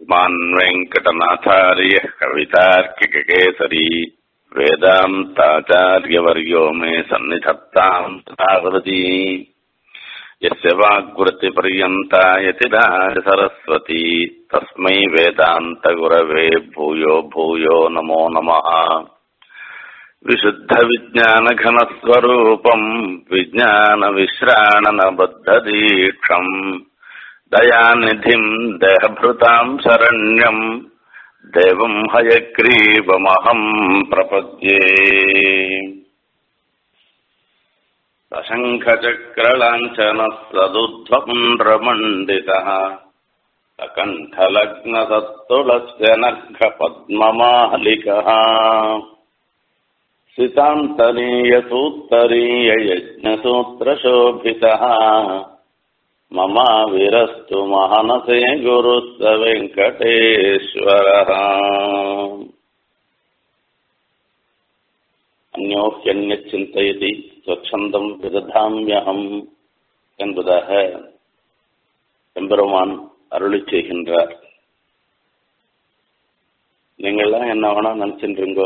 श्रीमान् वेङ्कटनाथार्यः कवितार्किककेसरी वेदान्ताचार्यवर्यो मे सन्निधत्ताम् तथावृती यस्य वाग्वृत्तिपर्यन्ता यतिराज सरस्वती तस्मै वेदान्तगुरवे भूयो भूयो नमो नमः विशुद्धविज्ञानघनस्वरूपम् विज्ञानविश्राणनबद्धदीक्षम् दयानिधिम् देहभृताम् शरण्यम् देवम् हयग्रीवमहम् प्रपद्ये सशङ्खचक्रलाञ्छनस्तदुध्वपुण्ड्रमण्डितः अकण्ठलग्नसत्तुलस्य नर्घपद्ममालिकः सितान्तरीयसूत्तरीययज्ञसूत्रशोभितः ममाविरस्तु महनसे गुरुस्त वेङ्कटेश्वरः अन्योह्यन्यச்சிந்தயதி ஸ்வச்சந்தம் விததாமியகம் என்பதாக எம்பெருமான் அருளி செய்கின்றார் நீங்கள்லாம் என்ன வேணா நினைச்சுருங்கோ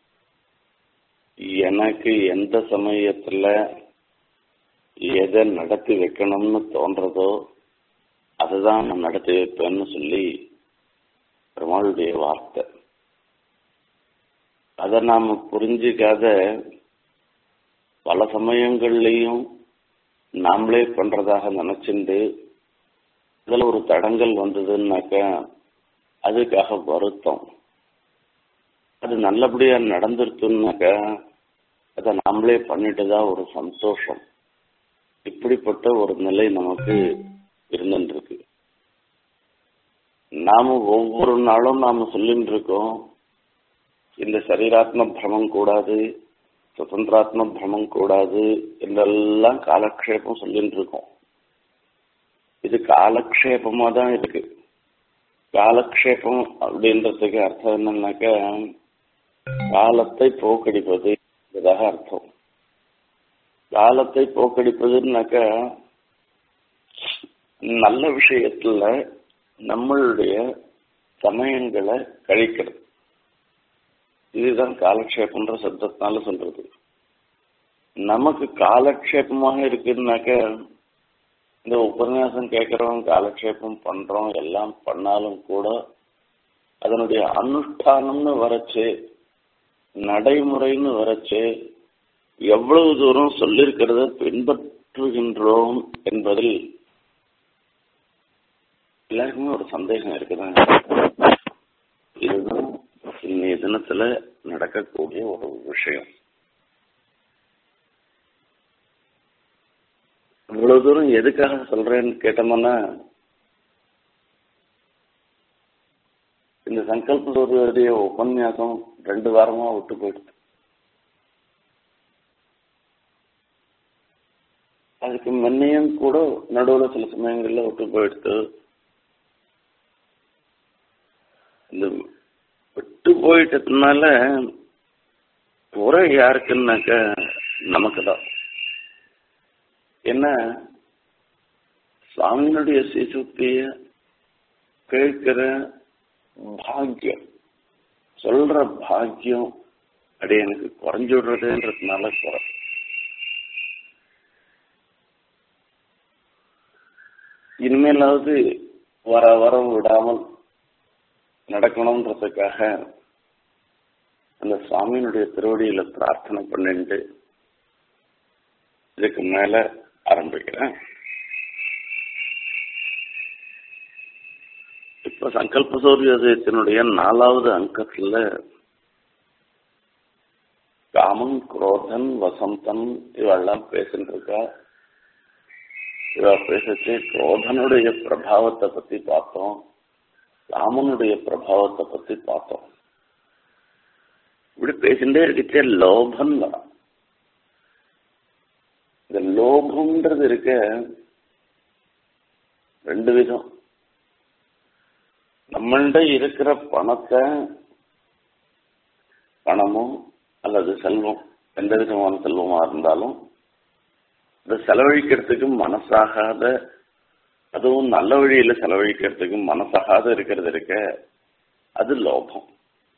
எனக்கு எந்த சமயத்துல எதை நடத்தி வைக்கணும்னு தோன்றதோ அதுதான் நான் நடத்தி வைப்பேன்னு சொல்லி பெருமாளுடைய வார்த்தை அதை நாம் புரிஞ்சிக்காத பல சமயங்கள்லையும் நாமளே பண்றதாக நினைச்சுண்டு அதில் ஒரு தடங்கல் வந்ததுன்னாக்கா அதுக்காக வருத்தம் அது நல்லபடியா நடந்துருச்சுன்னாக்கா அதை நாமளே பண்ணிட்டு தான் ஒரு சந்தோஷம் இப்படிப்பட்ட ஒரு நிலை நமக்கு இருந்துருக்கு நாம ஒவ்வொரு நாளும் நாம சொல்லிட்டு இருக்கோம் இந்த சரீராத்ம பிரமம் கூடாது சுதந்திராத்ம பிரமம் கூடாது என்றெல்லாம் காலக்ஷேபம் சொல்லிட்டு இருக்கோம் இது காலக்ஷேபமா தான் இருக்கு காலக்ஷேபம் அப்படின்றதுக்கு அர்த்தம் என்னன்னாக்கா காலத்தை போக்கடிப்பது என்பதாக அர்த்தம் காலத்தை போக்கடிப்பதுன்னாக்கா நல்ல விஷயத்துல நம்மளுடைய சமயங்களை கழிக்கிறது இதுதான் காலக்ஷேபம்ன்ற சப்தத்தினால சொல்றது நமக்கு காலக்ஷேபமாக இருக்குன்னாக்க இந்த உபன்யாசம் கேட்கிறோம் காலக்ஷேபம் பண்றோம் எல்லாம் பண்ணாலும் கூட அதனுடைய அனுஷ்டானம்னு வரச்சு நடைமுறைன்னு வரச்சு எவ்வளவு தூரம் சொல்லிருக்கிறத பின்பற்றுகின்றோம் என்பதில் எல்லாருக்குமே ஒரு சந்தேகம் இருக்குதான் இதுதான் இன்னைய தினத்துல நடக்கக்கூடிய ஒரு விஷயம் இவ்வளவு தூரம் எதுக்காக சொல்றேன்னு கேட்டோம்னா இந்த சங்கல்படைய உபன்யாசம் ரெண்டு வாரமா விட்டு போயிடுது அதுக்கு முன்னையும் கூட நடுவில் சில சமயங்கள்ல விட்டு போயிடுது இந்த விட்டு போயிட்டதுனால குறை யாருக்குன்னாக்க நமக்கு தான் என்ன சுவாமியினுடைய சிசுக்திய கேட்கிற பாக்கியம் சொல்ற பாக்கியம் அப்படி எனக்கு குறைஞ்சு விடுறதுன்றதுனால குறை இனிமேலாவது வர வர விடாமல் நடக்கணுன்றதுக்காக அந்த சுவாமியினுடைய திருவடியில பிரார்த்தனை பண்ணிட்டு இதுக்கு மேல ஆரம்பிக்கிறேன் இப்ப சங்கல்ப சூரியோதயத்தினுடைய நாலாவது அங்கத்துல காமன் குரோதன் வசந்தன் இவெல்லாம் பேசிட்டு இருக்கா இவ பேசிச்சு குரோதனுடைய பிரபாவத்தை பத்தி பார்த்தோம் ராமனுடைய பிரபாவத்தை பத்தி பார்த்தோம் இப்படி பேசிட்டே இருக்கச்சே லோபம் வரும் இந்த லோபம்ன்றது இருக்க ரெண்டு விதம் நம்மள்ட இருக்கிற பணத்தை பணமோ அல்லது செல்வம் எந்த விதமான செல்வமா இருந்தாலும் அதை செலவழிக்கிறதுக்கு மனசாகாத அதுவும் நல்ல வழியில செலவழிக்கிறதுக்கு மனசகாத இருக்கிறது இருக்க அது லோபம்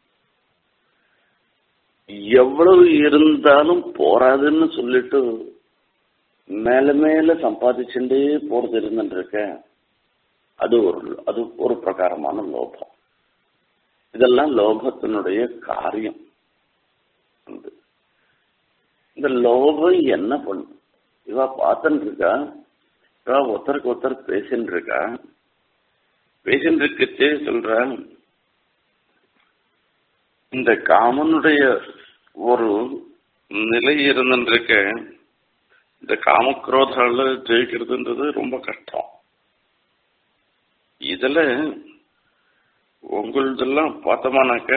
எவ்வளவு இருந்தாலும் போராதுன்னு சொல்லிட்டு மேல மேல சம்பாதிச்சுட்டே போறது இருந்துட்டு இருக்க அது ஒரு அது ஒரு பிரகாரமான லோபம் இதெல்லாம் லோபத்தினுடைய காரியம் வந்து இந்த லோபம் என்ன பண்ணும் இவ பார்த்துட்டு இருக்கா இவ ஒருத்தருக்கு ஒருத்தர் பேசின்னு இருக்கா பேசின்னு இருக்கச்சே சொல்ற இந்த காமனுடைய ஒரு நிலை இருந்துருக்க இந்த காமக்ரோதால ஜெயிக்கிறதுன்றது ரொம்ப கஷ்டம் இதுல உங்களதெல்லாம் பார்த்தோமானாக்க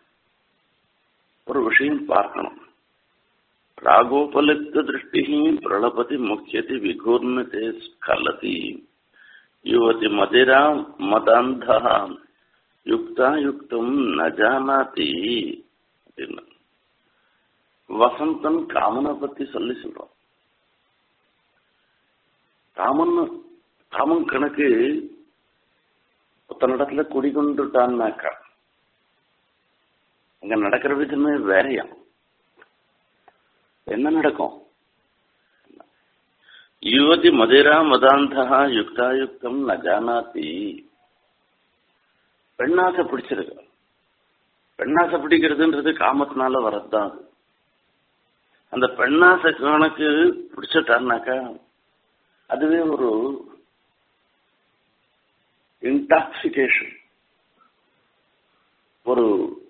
ஒரு விஷயம் பார்க்கணும் ராகோபலிப்த திருஷ்டி பிரளபதி முக்கியதி விகூர்ணதே ஸ்கலதி யுவதி மதிரா மதாந்தா யுக்தா யுக்தம் நஜானாதி அப்படின்னு வசந்தன் காமனை பத்தி சொல்லி சொல்றோம் காமன் காமன் கணக்கு ஒருத்தனிடத்துல குடிகொண்டுட்டான்னாக்கா அங்க நடக்கிற விதமே வேறையா என்ன நடக்கும் யுவதி மதிரா மதாந்தா யுக்தாயுக்தம் நஜானாதி பெண்ணாசை பிடிச்சிருக்கு பெண்ணாசை பிடிக்கிறதுன்றது காமத்தினால வரதுதான் அது அந்த பெண்ணாசை கணக்கு பிடிச்சிட்டாருனாக்கா அதுவே ஒரு இன்டாக்சிகேஷன் ஒரு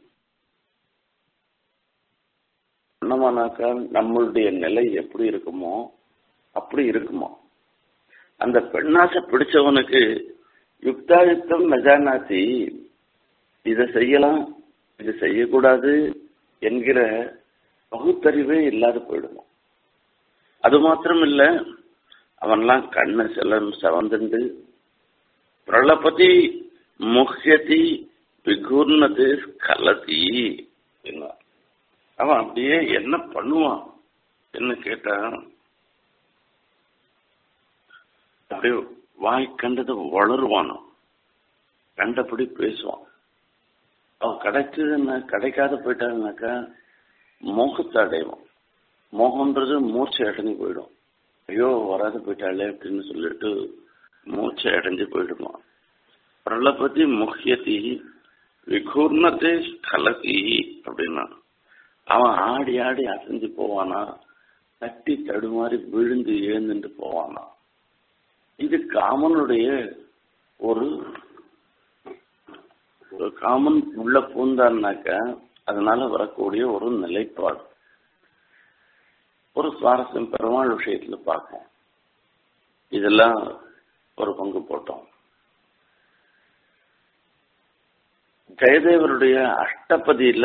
என்னமானாக்கா நம்மளுடைய நிலை எப்படி இருக்குமோ அப்படி இருக்குமோ அந்த பெண்ணாசை பிடிச்சவனுக்கு யுக்தாயுக்தம் நஜானாத்தி இதை செய்யலாம் இது செய்யக்கூடாது என்கிற பகுத்தறிவே இல்லாத போயிடுமா அது மாத்திரம் இல்ல அவன்லாம் கண்ணு செல்லம் செவந்துண்டு பிரளபதி முஹ்யதி விகூர்ணது கலதி அவன் அப்படியே என்ன பண்ணுவான் என்ன கேட்டா அப்படியே வாய் கண்டதை வளருவானோ கண்டபடி பேசுவான் அவன் கிடைச்சதுன்னா கிடைக்காத போயிட்டாங்கனாக்கா மோகத்தை அடைவான் மோகன்றது மூச்சை அடைஞ்சு போயிடும் ஐயோ வராது போயிட்டாளே அப்படின்னு சொல்லிட்டு மூச்சை அடைஞ்சு போயிடுவான் பிரளபதி முக்கியத்தி விகூர்ணத்தை கலத்தி அப்படின்னா அவன் ஆடி ஆடி அசைஞ்சு போவானா தட்டி தடுமாறி விழுந்து எழுந்துட்டு போவானா இது காமனுடைய ஒரு காமன் உள்ள பூந்தான்னாக்க அதனால வரக்கூடிய ஒரு நிலைப்பாடு ஒரு சுவாரஸ்யம் பெருமாள் விஷயத்துல பார்ப்போம் இதெல்லாம் ஒரு பங்கு போட்டோம் ஜெயதேவருடைய அஷ்டபதியில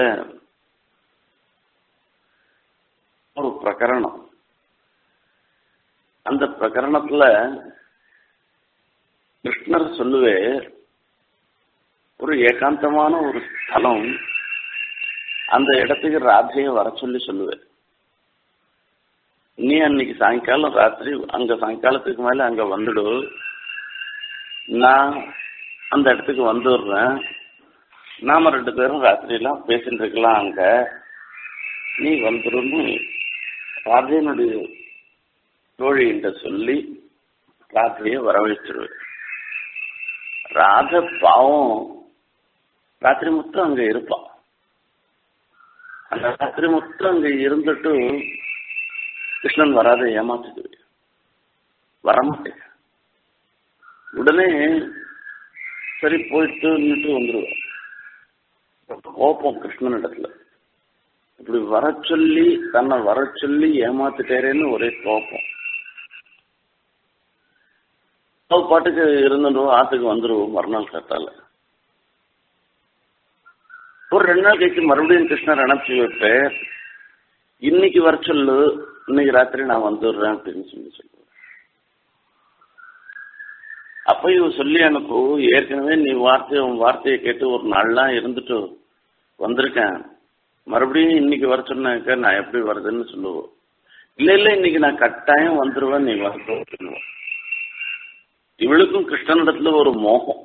ஒரு பிரகரணம் அந்த பிரகரணத்துல கிருஷ்ணர் சொல்லுவே ஒரு ஏகாந்தமான ஒரு ஸ்தலம் அந்த இடத்துக்கு ராதையை வர சொல்லி சொல்லுவேன் நீ அன்னைக்கு சாயங்காலம் ராத்திரி அங்க சாயங்காலத்துக்கு மேல அங்க வந்துடு நான் அந்த இடத்துக்கு வந்துடுறேன் நாம ரெண்டு பேரும் ராத்திரியெல்லாம் பேசிட்டு இருக்கலாம் அங்க நீ வந்துருன்னு ராதையினுடைய தோழிகிட்ட சொல்லி ராத்திரியை வரவழைச்சிருவேன் ராத பாவம் ராத்திரி மொத்தம் அங்க இருப்பான் அந்த ராத்திரி மொத்தம் அங்க இருந்துட்டு கிருஷ்ணன் வராத ஏமாத்துது வரமாட்டேன் உடனே சரி போயிட்டுன்னுட்டு வந்துடுவேன் கோபம் கிருஷ்ணன் இடத்துல இப்படி வர சொல்லி தன்னை வர சொல்லி ஏமாத்துட்டேரேன்னு ஒரே கோபம் அவ பாட்டுக்கு இருந்துடும் ஆத்துக்கு வந்துடுவோம் மறுநாள் கட்டால ஒரு ரெண்டு நாள் கழிச்சு மறுபடியும் கிருஷ்ணர் அனுப்பிச்சு வைப்பேன் இன்னைக்கு வர சொல்லு இன்னைக்கு ராத்திரி நான் வந்துடுறேன் அப்படின்னு சொல்லி சொல்லுவேன் அப்ப இவ சொல்லி அனுப்பு ஏற்கனவே நீ வார்த்தை உன் வார்த்தையை கேட்டு ஒரு நாள்லாம் இருந்துட்டு வந்திருக்கேன் மறுபடியும் இன்னைக்கு வர சொன்னாக்க நான் எப்படி வருதுன்னு சொல்லுவோம் இல்ல இல்ல இன்னைக்கு நான் கட்டாயம் வந்துருவேன் நீ வரட்டும் சொல்லுவோம் இவளுக்கும் கிருஷ்ணனிடத்துல ஒரு மோகம்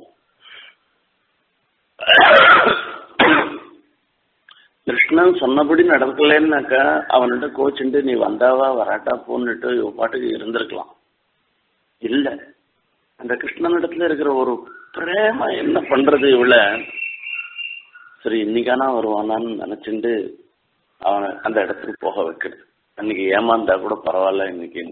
கிருஷ்ணன் சொன்னபடி நடக்கலன்னாக்கா அவன்கிட்ட கோச்சுட்டு நீ வந்தாவா வராட்டா போன்னுட்டு இவ பாட்டுக்கு இருந்திருக்கலாம் இல்ல அந்த கிருஷ்ணனிடத்துல இருக்கிற ஒரு பிரேம என்ன பண்றது இவள சரி இன்னைக்கானா வருவானான்னு நினைச்சுட்டு அவனை அந்த இடத்துக்கு போக வைக்கிறது அன்னைக்கு ஏமாந்தா கூட பரவாயில்ல இன்னைக்கு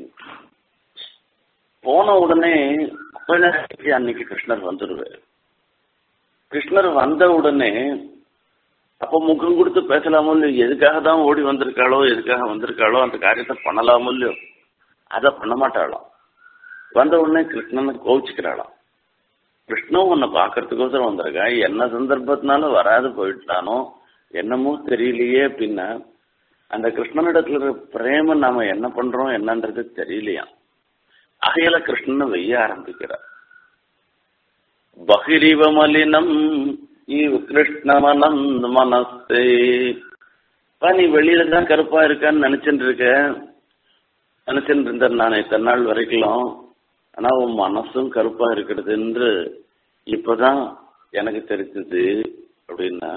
போன உடனே கொஞ்ச நேரத்துக்கு அன்னைக்கு கிருஷ்ணர் வந்துடுவார் கிருஷ்ணர் வந்த உடனே அப்ப முகம் கொடுத்து பேசலாமோ இல்லையோ எதுக்காக தான் ஓடி வந்திருக்காளோ எதுக்காக வந்திருக்காளோ அந்த காரியத்தை பண்ணலாமோ இல்லையோ அதை பண்ண மாட்டாளாம் வந்த உடனே கிருஷ்ணனை கோவிச்சுக்கிறாளாம் கிருஷ்ணன் உன்னை பார்க்கறதுக்கோசரம் வந்திருக்கா என்ன சந்தர்ப்பத்தினால வராது போயிட்டானோ என்னமோ தெரியலையே அப்படின்னா அந்த கிருஷ்ணனிடத்துல இருக்கிற பிரேம நாம என்ன பண்றோம் என்னன்றது தெரியலையா அகையில கிருஷ்ணனை வெய்ய ஆரம்பிக்கிறார் பகிரிவ மலினம் இவ் கிருஷ்ணமனம் மனஸ்தே நீ வெளியில தான் கருப்பா இருக்கான்னு நினைச்சுட்டு இருக்க நினைச்சுட்டு இருந்தேன் நான் இத்தனை நாள் வரைக்கும் ஆனா உன் மனசும் கருப்பா இருக்கிறது என்று இப்பதான் எனக்கு தெரிஞ்சது அப்படின்னா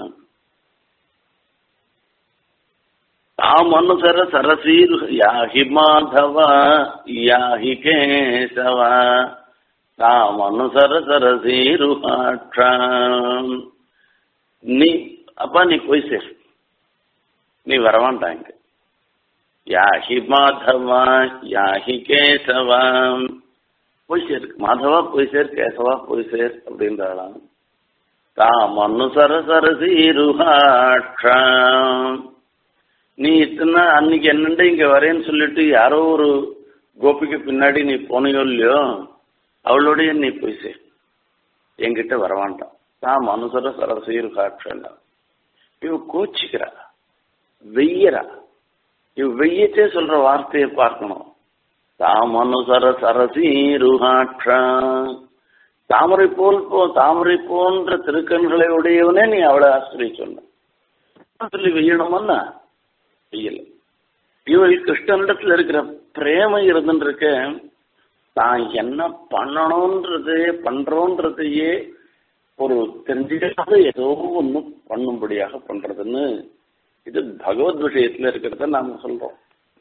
தாமனுசர சரசீர் யாஹி மாதவ யாஹி கேசவ தாமனுசர சரசீருஹாட்சாம் நீ அப்பா நீ போய் சேர் நீ வரவான்டாங்க யாஹி மாதவா யாஹி கேசவா போய் சேர் மாதவா போய் சேர் கேசவா போய் சேர் அப்படின்றாளாம் தாம் அனுசர சரசீருஹாட்சாம் நீ இத்தனை அன்னைக்கு என்னண்டு இங்க வரேன்னு சொல்லிட்டு யாரோ ஒரு கோபிக்கு பின்னாடி நீ போனியோ இல்லையோ அவளோடய நீ போய் சேர் என்கிட்ட வரவான்ட்டான் தாம் அனுசர சரசீரு காட்சா இவ கோச்சிக்கிறா வெய்யறா இவ வெய்யச்சே சொல்ற வார்த்தையை பார்க்கணும் தாம் அனுசர சரசீருஹாட்சா தாமரை போல் போ தாமரை போன்ற திருக்கண்களை உடையவனே நீ அவளை ஆசிரியை சொன்ன சொல்லி வெய்யணுமன்னா வெய்யல இவள் கிருஷ்ணனிடத்துல இருக்கிற பிரேம இருந்துருக்க தான் என்ன பண்ணணும்ன்றது பண்றோன்றதையே ஒரு தெரிஞ்சுக்காத ஏதோ ஒன்று பண்ணும்படியாக பண்றதுன்னு இது பகவத் விஷயத்துல இருக்கிறத நாம சொல்றோம்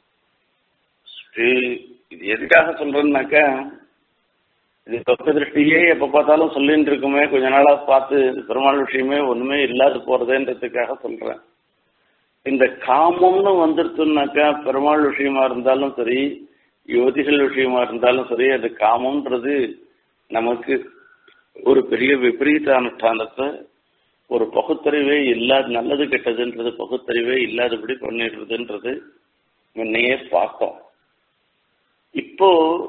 இது எதுக்காக சொல்றேன்னாக்கா இது பக்க திருஷ்டியே எப்ப பார்த்தாலும் சொல்லிட்டு இருக்குமே கொஞ்ச நாளா பார்த்து பெருமாள் விஷயமே ஒண்ணுமே இல்லாது போறதேன்றதுக்காக சொல்றேன் இந்த காமம்னு வந்துருச்சுனாக்கா பெருமாள் விஷயமா இருந்தாலும் சரி யுவதிகள் விஷயமா இருந்தாலும் சரி அது காமம்ன்றது நமக்கு ஒரு பெரிய விபரீத அனுஷ்டானத்தை ஒரு பகுத்தறிவே இல்லாத நல்லது கெட்டதுன்றது பகுத்தறிவே இல்லாதபடி பண்ணிடுறதுன்றது முன்னையே பார்த்தோம் இப்போ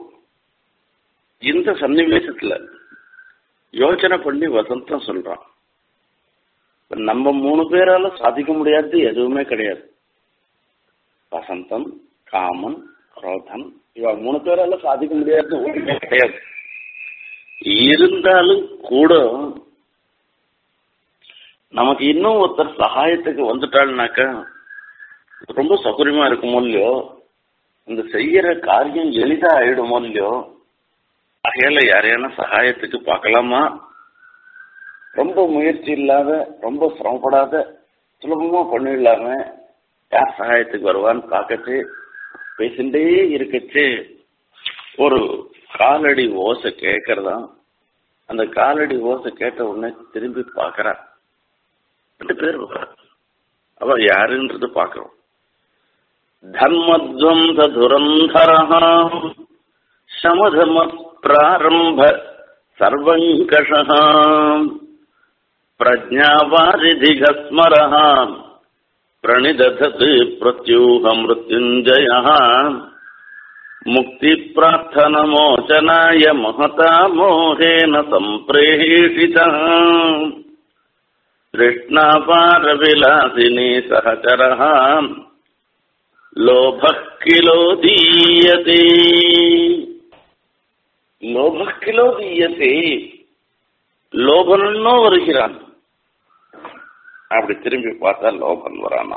இந்த சன்னிவேசத்துல யோசனை பண்ணி வசந்தம் சொல்றான் நம்ம மூணு பேரால சாதிக்க முடியாதது எதுவுமே கிடையாது வசந்தம் காமன் குரோதன் இவ மூணு பேரால சாதிக்க முடியாதது ஒன்றுமே கிடையாது இருந்தாலும் கூட நமக்கு இன்னும் ஒருத்தர் சகாயத்துக்கு வந்துட்டாள்னாக்கா ரொம்ப சௌகரியமா இருக்குமோ இல்லையோ இந்த செய்யற காரியம் எளிதா ஆயிடுமோ இல்லையோ அகையில யாரையான சகாயத்துக்கு பார்க்கலாமா ரொம்ப முயற்சி இல்லாத ரொம்ப சிரமப்படாத சுலபமா பண்ணிடலாம யார் சகாயத்துக்கு வருவான்னு பார்க்கச்சு பேசிண்டே இருக்கச்சு ஒரு காலடி ஓசை கேட்கறதா அந்த காலடி ஓசை கேட்ட உடனே திரும்பி பார்க்கறா ரெண்டு பேர் அவ யாருன்றது பார்க்கிறோம் தர்மத்வந்த துரந்தரா சமதம பிராரம்ப சர்வங்கஷா प्रज्ञावारिधिघस्मरः प्रणिदधत् प्रत्यूह मृत्युञ्जयः मुक्तिप्रार्थनमोचनाय महता मोहेन सम्प्रेषितः तृष्णापारविलासिनी सहचरः लोभः किलो दीयते लोभः किलो दीयते லோபனோ வருகிறான் அப்படி திரும்பி பார்த்தா லோபன் வரானா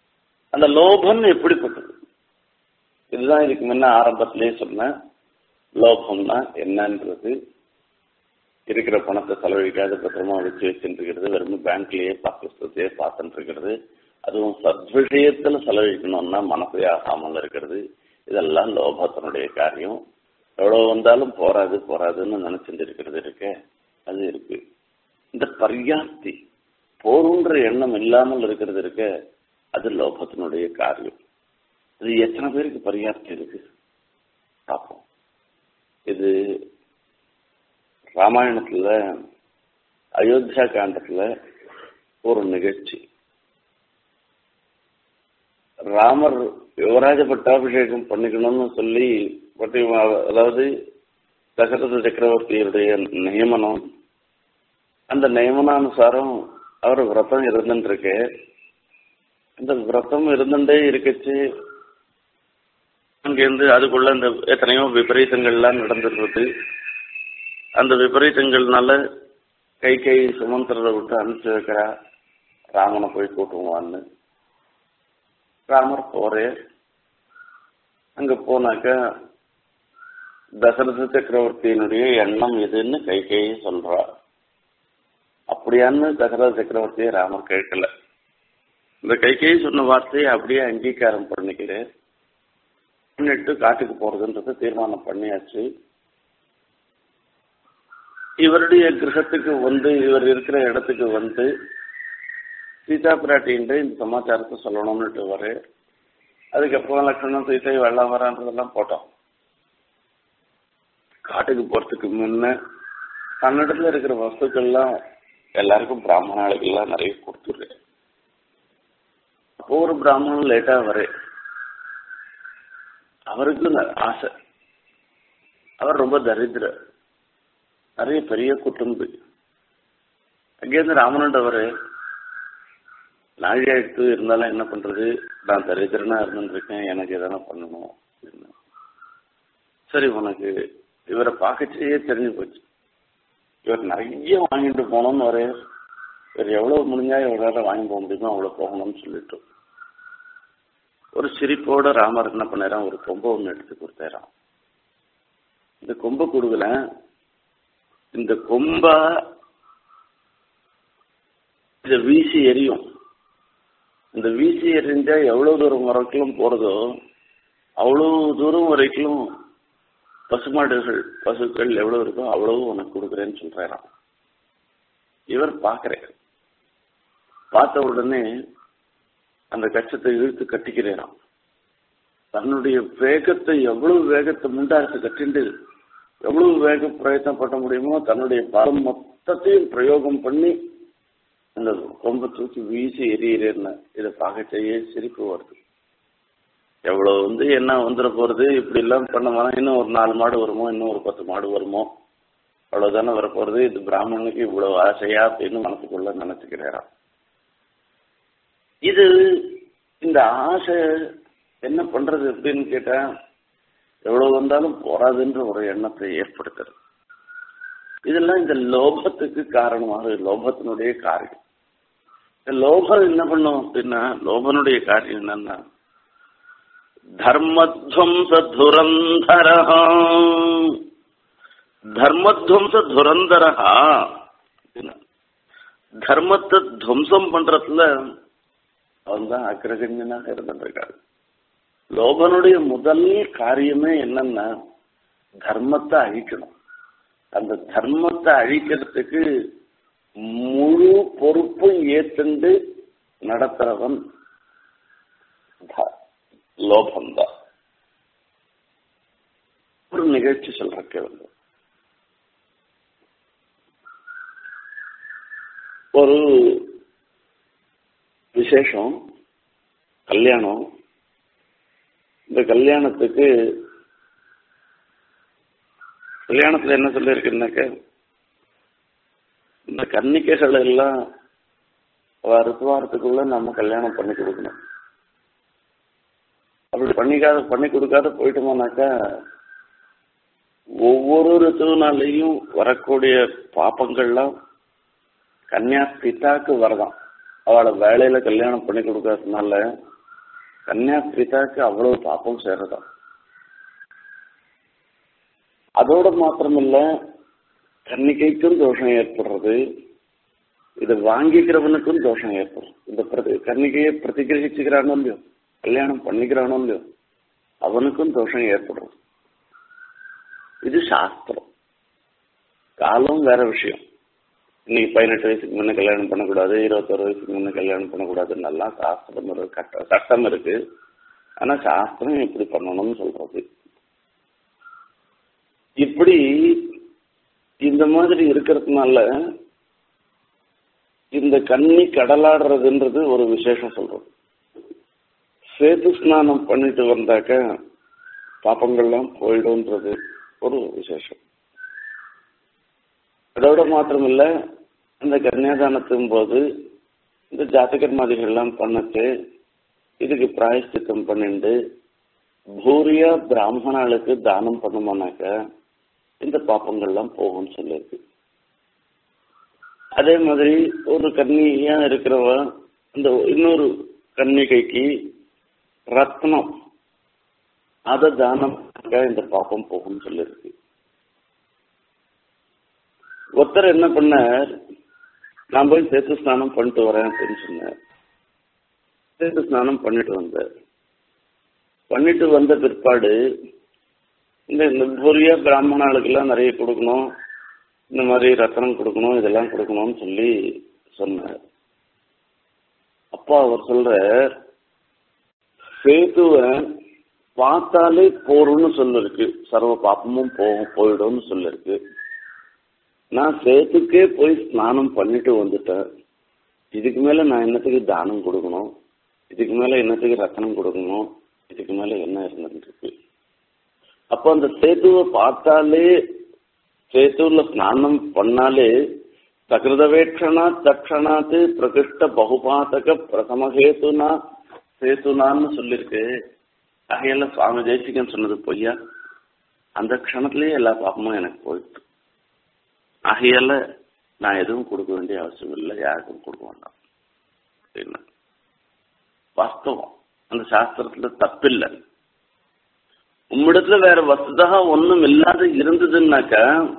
அந்த லோபன் எப்படிப்பட்டது இதுதான் இதுக்கு முன்ன ஆரம்பத்திலே சொன்னேன் லோபம்னா என்னன்றது இருக்கிற பணத்தை செலவழிக்காத பத்திரமா வச்சு வச்சுட்டு வெறும் பேங்க்லயே புஸ்தத்தையே பார்த்துட்டு இருக்கிறது அதுவும் சத்விஷயத்துல செலவழிக்கணும்னா மனசே ஆகாமல் இருக்கிறது இதெல்லாம் லோபத்தினுடைய காரியம் எவ்வளவு வந்தாலும் போராது போராதுன்னு நினைச்சிட்டு இருக்கிறது இருக்க அது இருக்கு இந்த பர்யாப்தி போருன்ற எண்ணம் இல்லாமல் இருக்கிறது இருக்க அது லோபத்தினுடைய காரியம் இது எத்தனை பேருக்கு பர்யாப்தி இருக்கு பார்ப்போம் இது ராமாயணத்துல அயோத்தியா காண்டத்துல ஒரு நிகழ்ச்சி ராமர் யுவராஜ பட்டாபிஷேகம் பண்ணிக்கணும்னு சொல்லி பட்டி அதாவது தசரத சக்கரவர்த்தியுடைய நியமனம் அந்த நியமனானுசாரம் அவர் விரதம் இருந்துருக்கு அந்த விரதம் இருந்துட்டே இருக்கச்சு அங்கேருந்து அதுக்குள்ள இந்த எத்தனையோ விபரீதங்கள்லாம் நடந்துடுறது அந்த விபரீதங்கள்னால கை கை சுமந்திரரை விட்டு அனுப்பிச்சு வைக்கிறா ராமனை போய் கூட்டுவான்னு ராமர் போறே அங்க போனாக்க தசரத சக்கரவர்த்தியினுடைய எண்ணம் எதுன்னு கை கையை சொல்றா அப்படியான்னு தசரத சக்கரவர்த்தியை ராமர் கேட்கல இந்த கைகேயி சொன்ன வார்த்தையை அப்படியே அங்கீகாரம் பண்ணிக்கிறேன் பண்ணிட்டு காட்டுக்கு போறதுன்றத தீர்மானம் பண்ணியாச்சு இவருடைய கிரகத்துக்கு வந்து இவர் இருக்கிற இடத்துக்கு வந்து சீதா பிராட்டின்ற இந்த சமாச்சாரத்தை சொல்லணும்னுட்டு வரு அதுக்கப்புறம் லட்சணம் சீதை வெள்ளம் வரான்றதெல்லாம் போட்டோம் காட்டுக்கு போறதுக்கு முன்ன தன்னிடத்துல இருக்கிற வஸ்துக்கள்லாம் எல்லாருக்கும் பிராமணர்களுக்கெல்லாம் நிறைய கொடுத்துடுறேன் அப்போ ஒரு பிராமணன் லேட்டா வரு அவருக்கு ஆசை அவர் ரொம்ப தரித்திரர் நிறைய பெரிய குடும்பு அங்கேருந்து ராமனண்டவர் நாழியாயிட்டு இருந்தாலும் என்ன பண்றது நான் தரித்திரனா இருந்துருக்கேன் எனக்கு எதனா பண்ணணும் அப்படின்னு. சரி உனக்கு இவரை பார்க்கச்சே தெரிஞ்சு போச்சு இவர் நிறைய வாங்கிட்டு போனோம்னு ஒரு இவர் எவ்வளவு முடிஞ்சா எவ்வளவு வாங்கி போக முடியுமோ அவ்வளவு போகணும்னு சொல்லிட்டு ஒரு சிரிப்போட ராமர் என்ன பண்ணாராம் ஒரு கொம்பை ஒன்று எடுத்து கொடுத்தாராம் இந்த கொம்பை கொடுக்கல இந்த கொம்பா இத வீசி எரியும் இந்த வீசி எரிஞ்சா எவ்வளவு தூரம் வரைக்கும் போறதோ அவ்வளவு தூரம் வரைக்கும் பசுமாடுகள் பசுக்கள் எவ்வளவு இருக்கோ அவ்வளவு உனக்கு கொடுக்குறேன்னு சொல்றாராம் இவர் பார்க்கிறார் பார்த்த உடனே அந்த கச்சத்தை இழுத்து கட்டிக்கிறாராம் தன்னுடைய வேகத்தை எவ்வளவு வேகத்தை முண்டாரத்தை கட்டிண்டு எவ்வளவு வேக பிரயத்தனம் பண்ண முடியுமோ தன்னுடைய பலம் மொத்தத்தையும் பிரயோகம் பண்ணி அந்த கொம்பை தூக்கி வீசி எரியிறேன்னு இதை பார்க்க செய்ய சிரிப்பு வருது எவ்வளவு வந்து என்ன வந்துட போறது இப்படி எல்லாம் பண்ண இன்னும் ஒரு நாலு மாடு வருமோ இன்னும் ஒரு பத்து மாடு வருமோ அவ்வளவுதானே வரப்போறது இது பிராமணனுக்கு இவ்வளவு ஆசையா அப்படின்னு மனசுக்குள்ள நினைச்சுக்கிறாராம் இது இந்த ஆசை என்ன பண்றது அப்படின்னு கேட்டா எவ்வளவு வந்தாலும் போராதுன்ற ஒரு எண்ணத்தை ஏற்படுத்துறது இதெல்லாம் இந்த லோபத்துக்கு காரணமாக லோபத்தினுடைய காரியம் இந்த லோபம் என்ன பண்ணும் அப்படின்னா லோபனுடைய காரியம் என்னன்னா தர்மத்வம்ச துரந்தர தர்மத்வம்ச துரந்தர தர்மத்தை துவம்சம் பண்றதுல அவன் தான் அக்ரகண்யனாக இருந்திருக்காரு லோபனுடைய முதல் காரியமே என்னன்னா தர்மத்தை அழிக்கணும் அந்த தர்மத்தை அழிக்கிறதுக்கு முழு பொறுப்பும் ஏத்துண்டு நடத்துறவன் லோபம்தான் ஒரு நிகழ்ச்சி சொல்ற கேளுங்க ஒரு விசேஷம் கல்யாணம் இந்த கல்யாணத்துக்கு கல்யாணத்துல என்ன சொல்லியிருக்குன்னாக்க இந்த கன்னிக்கைகள் எல்லாம் ருத்துவாரத்துக்குள்ள நம்ம கல்யாணம் பண்ணி கொடுக்கணும் அப்படி பண்ணிக்காத பண்ணி கொடுக்காத போயிட்டோம்னாக்கா ஒவ்வொரு ரித்துவனாலையும் வரக்கூடிய பாப்பங்கள்லாம் கன்னியா பிதாக்கு வரதான் அவளை வேலையில கல்யாணம் பண்ணி கொடுக்கறதுனால கன்னியா பிதாக்கு அவ்வளவு பாப்பம் சேர்றதாம் அதோட மாத்திரமில்ல கன்னிகைக்கும் தோஷம் ஏற்படுறது இதை வாங்கிக்கிறவனுக்கும் தோஷம் ஏற்படும் இந்த பிரதி கன்னிகையை பிரதிகிரகிச்சுக்கிறானோ இல்லையோ கல்யாணம் பண்ணிக்கிறானோ இல்லையோ அவனுக்கும் தோஷம் ஏற்படும் இது சாஸ்திரம் காலம் வேற விஷயம் இன்னைக்கு பதினெட்டு வயசுக்கு முன்ன கல்யாணம் பண்ணக்கூடாது இருபத்தொரு வயசுக்கு முன்ன கல்யாணம் பண்ணக்கூடாதுன்னு எல்லாம் சாஸ்திரம் இருக்கு கட்ட சட்டம் இருக்கு ஆனா சாஸ்திரம் இப்படி பண்ணணும்னு சொல்றது இப்படி இந்த மாதிரி இருக்கிறதுனால இந்த கன்னி கடலாடுறதுன்றது ஒரு விசேஷம் சொல்றது சேது ஸ்நானம் பண்ணிட்டு வந்தாக்க பாப்பங்கள்லாம் போயிடும்ன்றது ஒரு விசேஷம் அதோட மாத்திரமில்ல இந்த கன்னியாதானத்தின் போது இந்த ஜாதகர்மாதிகள்லாம் பண்ணட்டு இதுக்கு பிராயஷ்டித்தம் பண்ணிண்டு பூரியா பிராமணாளுக்கு தானம் பண்ணுமானாக்க இந்த பாப்பங்கள்லாம் போகும்னு சொல்லியிருக்கு அதே மாதிரி ஒரு கன்னியா இருக்கிறவ இந்த இன்னொரு கன்னிகைக்கு ரத்னம் அதை தானம் இந்த பாப்பம் போகும்னு சொல்லியிருக்கு ஒருத்தர் என்ன பண்ணார் நான் போய் சேத்து ஸ்நானம் பண்ணிட்டு வரேன் அப்படின்னு சொன்னார் சேத்து ஸ்நானம் பண்ணிட்டு வந்தார் பண்ணிட்டு வந்த பிற்பாடு இந்த இந்த பொரிய பிராமணாளுக்கெல்லாம் நிறைய கொடுக்கணும் இந்த மாதிரி ரத்தனம் கொடுக்கணும் இதெல்லாம் கொடுக்கணும்னு சொல்லி சொன்னார் அப்பா அவர் சொல்ற சேத்துவை பார்த்தாலே போரும்னு சொல்லிருக்கு சர்வ பாப்பமும் போகும் போயிடும்னு சொல்லிருக்கு நான் சேத்துக்கே போய் ஸ்நானம் பண்ணிட்டு வந்துட்டேன் இதுக்கு மேல நான் என்னத்துக்கு தானம் கொடுக்கணும் இதுக்கு மேல என்னத்துக்கு ரத்தனம் கொடுக்கணும் இதுக்கு மேல என்ன இருந்துருக்கு அப்போ அந்த சேத்துவை பார்த்தாலே சேத்துல ஸ்நானம் பண்ணாலே சகிருதவேட்சணா தட்சணாத்து பிரகிருஷ்ட பகுபாதக பிரதமஹேத்துனா சேத்துனான்னு சொல்லியிருக்கு ஆகையால சுவாமி தேசிகன் சொன்னது பொய்யா அந்த க்ஷணத்திலேயே எல்லா பாப்பமும் எனக்கு போயிட்டு ஆகையால நான் எதுவும் கொடுக்க வேண்டிய அவசியம் இல்லை யாருக்கும் கொடுக்க வேண்டாம் அப்படின்னா வாஸ்தவம் அந்த சாஸ்திரத்துல தப்பில்லை உம்மிடத்துல வேற வசதா ஒன்றும் இல்லாத இருந்ததுன்னாக்கா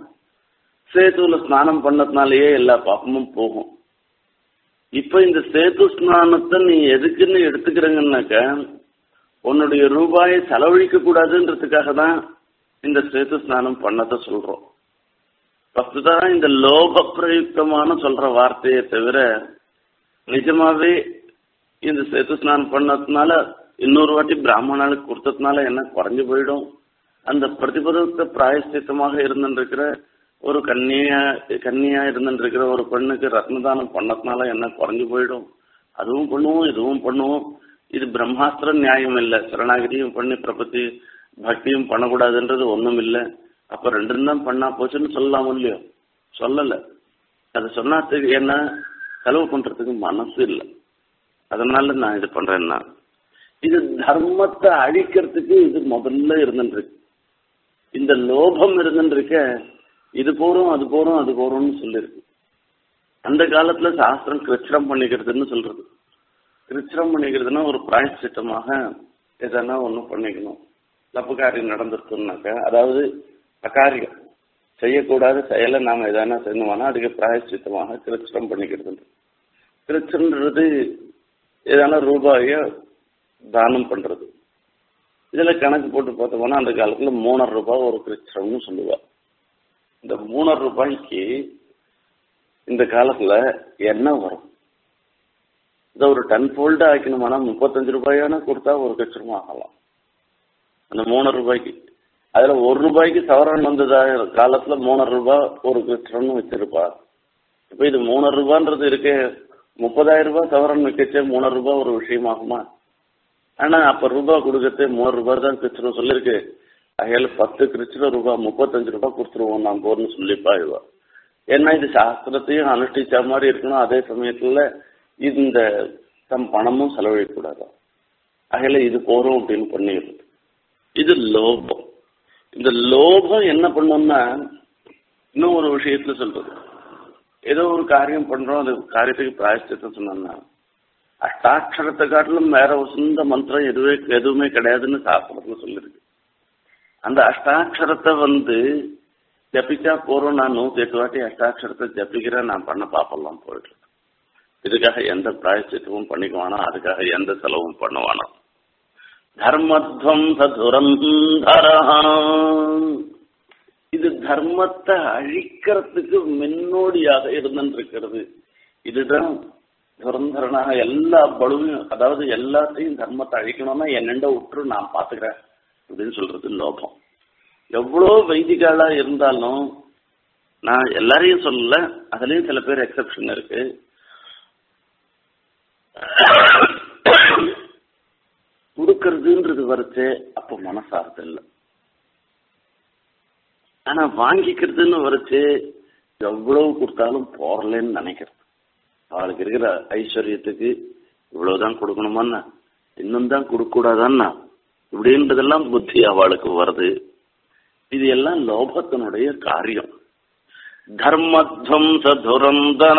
சேதுல ஸ்நானம் பண்ணதுனாலயே எல்லா பாப்பமும் போகும் இப்ப இந்த சேது ஸ்நானத்தை நீ எதுக்குன்னு எடுத்துக்கிறீங்கன்னாக்கா உன்னுடைய ரூபாயை செலவழிக்க கூடாதுன்றதுக்காக தான் இந்த சேது ஸ்நானம் பண்ணதை சொல்றோம் வஸ்துதான் இந்த லோக பிரயுக்தமான சொல்ற வார்த்தையை தவிர நிஜமாவே இந்த சேத்து ஸ்நானம் பண்ணதுனால இன்னொரு வாட்டி பிராமணனுக்கு கொடுத்ததுனால என்ன குறைஞ்சு போயிடும் அந்த பிரதிபதத்த பிராயஷ்டித்தமாக இருந்துருக்கிற ஒரு கன்னியா கன்னியா இருந்துருக்கிற ஒரு பெண்ணுக்கு ரத்னதானம் பண்ணதுனால என்ன குறைஞ்சு போயிடும் அதுவும் பண்ணுவோம் இதுவும் பண்ணுவோம் இது பிரம்மாஸ்திர நியாயம் இல்லை சரணாகிரியும் பண்ணி பிரபத்தி பக்தியும் பண்ணக்கூடாதுன்றது ஒன்றும் இல்லை அப்ப ரெண்டும் தான் பண்ணா போச்சுன்னு சொல்லலாம் இல்லையோ சொல்லல அது சொன்னாத்துக்கு என்ன செலவு பண்றதுக்கு மனசு இல்லை அதனால நான் இது பண்றேன்னா இது தர்மத்தை அழிக்கிறதுக்கு இது முதல்ல இருந்துருக்கு இந்த லோபம் இருந்துருக்க இது போறோம் அது போறோம் அது போறோம்னு சொல்லியிருக்கு அந்த காலத்துல சாஸ்திரம் கிருச்சிரம் பண்ணிக்கிறதுன்னு சொல்றது கிருச்சிரம் பண்ணிக்கிறதுனா ஒரு பிராயச்சித்தமாக எதனா ஒன்று பண்ணிக்கணும் தப்பு காரியம் நடந்துருக்குனாக்கா அதாவது அகாரியம் செய்யக்கூடாத செயலை நாம் எதனா செஞ்சோம்னா அதுக்கு பிராயச்சித்தமாக கிருச்சிரம் பண்ணிக்கிறது கிருச்சன்றது எதனா ரூபாய தானம் பண்றது இதுல கணக்கு போட்டு பார்த்தோம்னா அந்த காலத்துல மூணரை ரூபாய் ஒரு கிருச்சிரம்னு சொல்லுவா இந்த மூணரை ரூபாய்க்கு இந்த காலத்துல என்ன வரும் இதை ஒரு டன் ஃபோல்டு ஆக்கணுமானா முப்பத்தஞ்சு ரூபாயான கொடுத்தா ஒரு கிருச்சிரம் ஆகலாம் அந்த மூணு ரூபாய்க்கு அதுல ஒரு ரூபாய்க்கு சவரன் வந்ததா காலத்துல மூணு ரூபாய் ஒரு கிருஷ்ணன் வச்சிருப்பா இப்ப இது மூணு ரூபான்றது இருக்கு முப்பதாயிரம் ரூபாய் சவரன் வைக்கச்சே மூணு ரூபாய் ஒரு விஷயமாகுமா ஆனா அப்ப ரூபாய் கொடுக்கறது மூணு ரூபாய் தான் கிருஷ்ணன் சொல்லிருக்கு அகையில பத்து கிருஷ்ண ரூபாய் முப்பத்தஞ்சு ரூபாய் கொடுத்துருவோம் நான் போர்னு சொல்லிப்பா இவா ஏன்னா இது சாஸ்திரத்தையும் அனுஷ்டிச்ச மாதிரி இருக்கணும் அதே சமயத்துல இந்த தம் பணமும் செலவழிக்கக்கூடாது அகையில இது போறோம் அப்படின்னு பண்ணிடுறது இது லோபம் இந்த லோபம் என்ன பண்ணோம்னா இன்னும் ஒரு விஷயத்துல சொல்றது ஏதோ ஒரு காரியம் பண்றோம் அது காரியத்துக்கு பிராயஷ்டித்தம் சொன்னோம்னா அஷ்டாட்சரத்தை காட்டிலும் வேற ஒரு சொந்த மந்திரம் எதுவே எதுவுமே கிடையாதுன்னு சாஸ்திரத்துல சொல்லிருக்கு அந்த அஷ்டாட்சரத்தை வந்து ஜபிச்சா போறோம் நான் நூத்தி எட்டு வாட்டி அஷ்டாட்சரத்தை ஜபிக்கிறேன் நான் பண்ண பாப்பெல்லாம் போயிட்டு இருக்கு. இதுக்காக எந்த பிராயச்சித்தமும் பண்ணிக்குவானோ அதுக்காக எந்த செலவும் பண்ணுவானோ தர்மத்வம் சதுரந்தரா இது தர்மத்தை அழிக்கிறதுக்கு முன்னோடியாக இருந்திருக்கிறது இதுதான் துரந்தரனாக எல்லா பலுவையும் அதாவது எல்லாத்தையும் தர்மத்தை அழிக்கணும்னா என்னெண்ட விட்டுரு நான் பாத்துக்கிறேன் அப்படின்னு சொல்றது லோபம் எவ்வளோ வைதிகாலா இருந்தாலும் நான் எல்லாரையும் சொல்லல அதுலயும் சில பேர் எக்ஸப்ஷன் இருக்கு கொடுக்கறதுன்றது வரைச்சே அப்போ மனசார்த்தம் இல்லை ஆனா வாங்கிக்கிறதுன்னு வரைச்சு எவ்வளவு கொடுத்தாலும் போறலன்னு நினைக்கிறது அவளுக்கு இருக்கிற ஐஸ்வர்யத்துக்கு இவ்வளவுதான் கொடுக்கணுமான்னா இன்னும் தான் கொடுக்க கூடாதான்னா இப்படின்றதெல்லாம் புத்தி அவளுக்கு வருது இது எல்லாம் லோபத்தினுடைய காரியம் தர்மத்வம்ச துரந்தன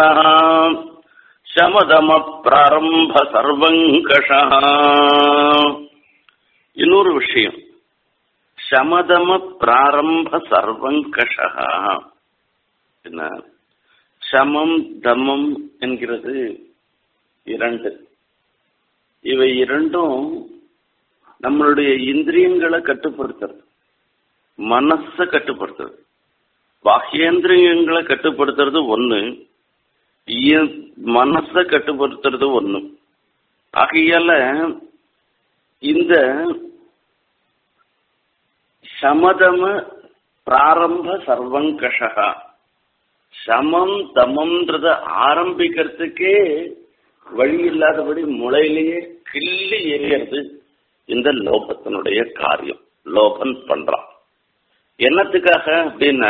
சமதம பிராரம்ப சர்வங்கஷ இன்னொரு விஷயம் சமதம பிராரம்ப சர்வங்கஷ என்ன சமம் தமம் என்கிறது இரண்டு இவை இரண்டும் நம்மளுடைய இந்திரியங்களை கட்டுப்படுத்துறது மனச கட்டுப்படுத்துறது பாஹ்யேந்திரியங்களை கட்டுப்படுத்துறது ஒண்ணு இய- மனச கட்டுப்படுத்துறது ஒண்ணு ஆகையால இந்த சமதம பிராரம்ப சர்வங்கஷா சமம் தமம்ன்றத ஆரம்பிக்கிறதுக்கே வழி இல்லாதபடி முளையிலேயே கிள்ளி எறியறது இந்த லோபத்தினுடைய காரியம் லோபன் பண்றான் என்னத்துக்காக அப்படின்னா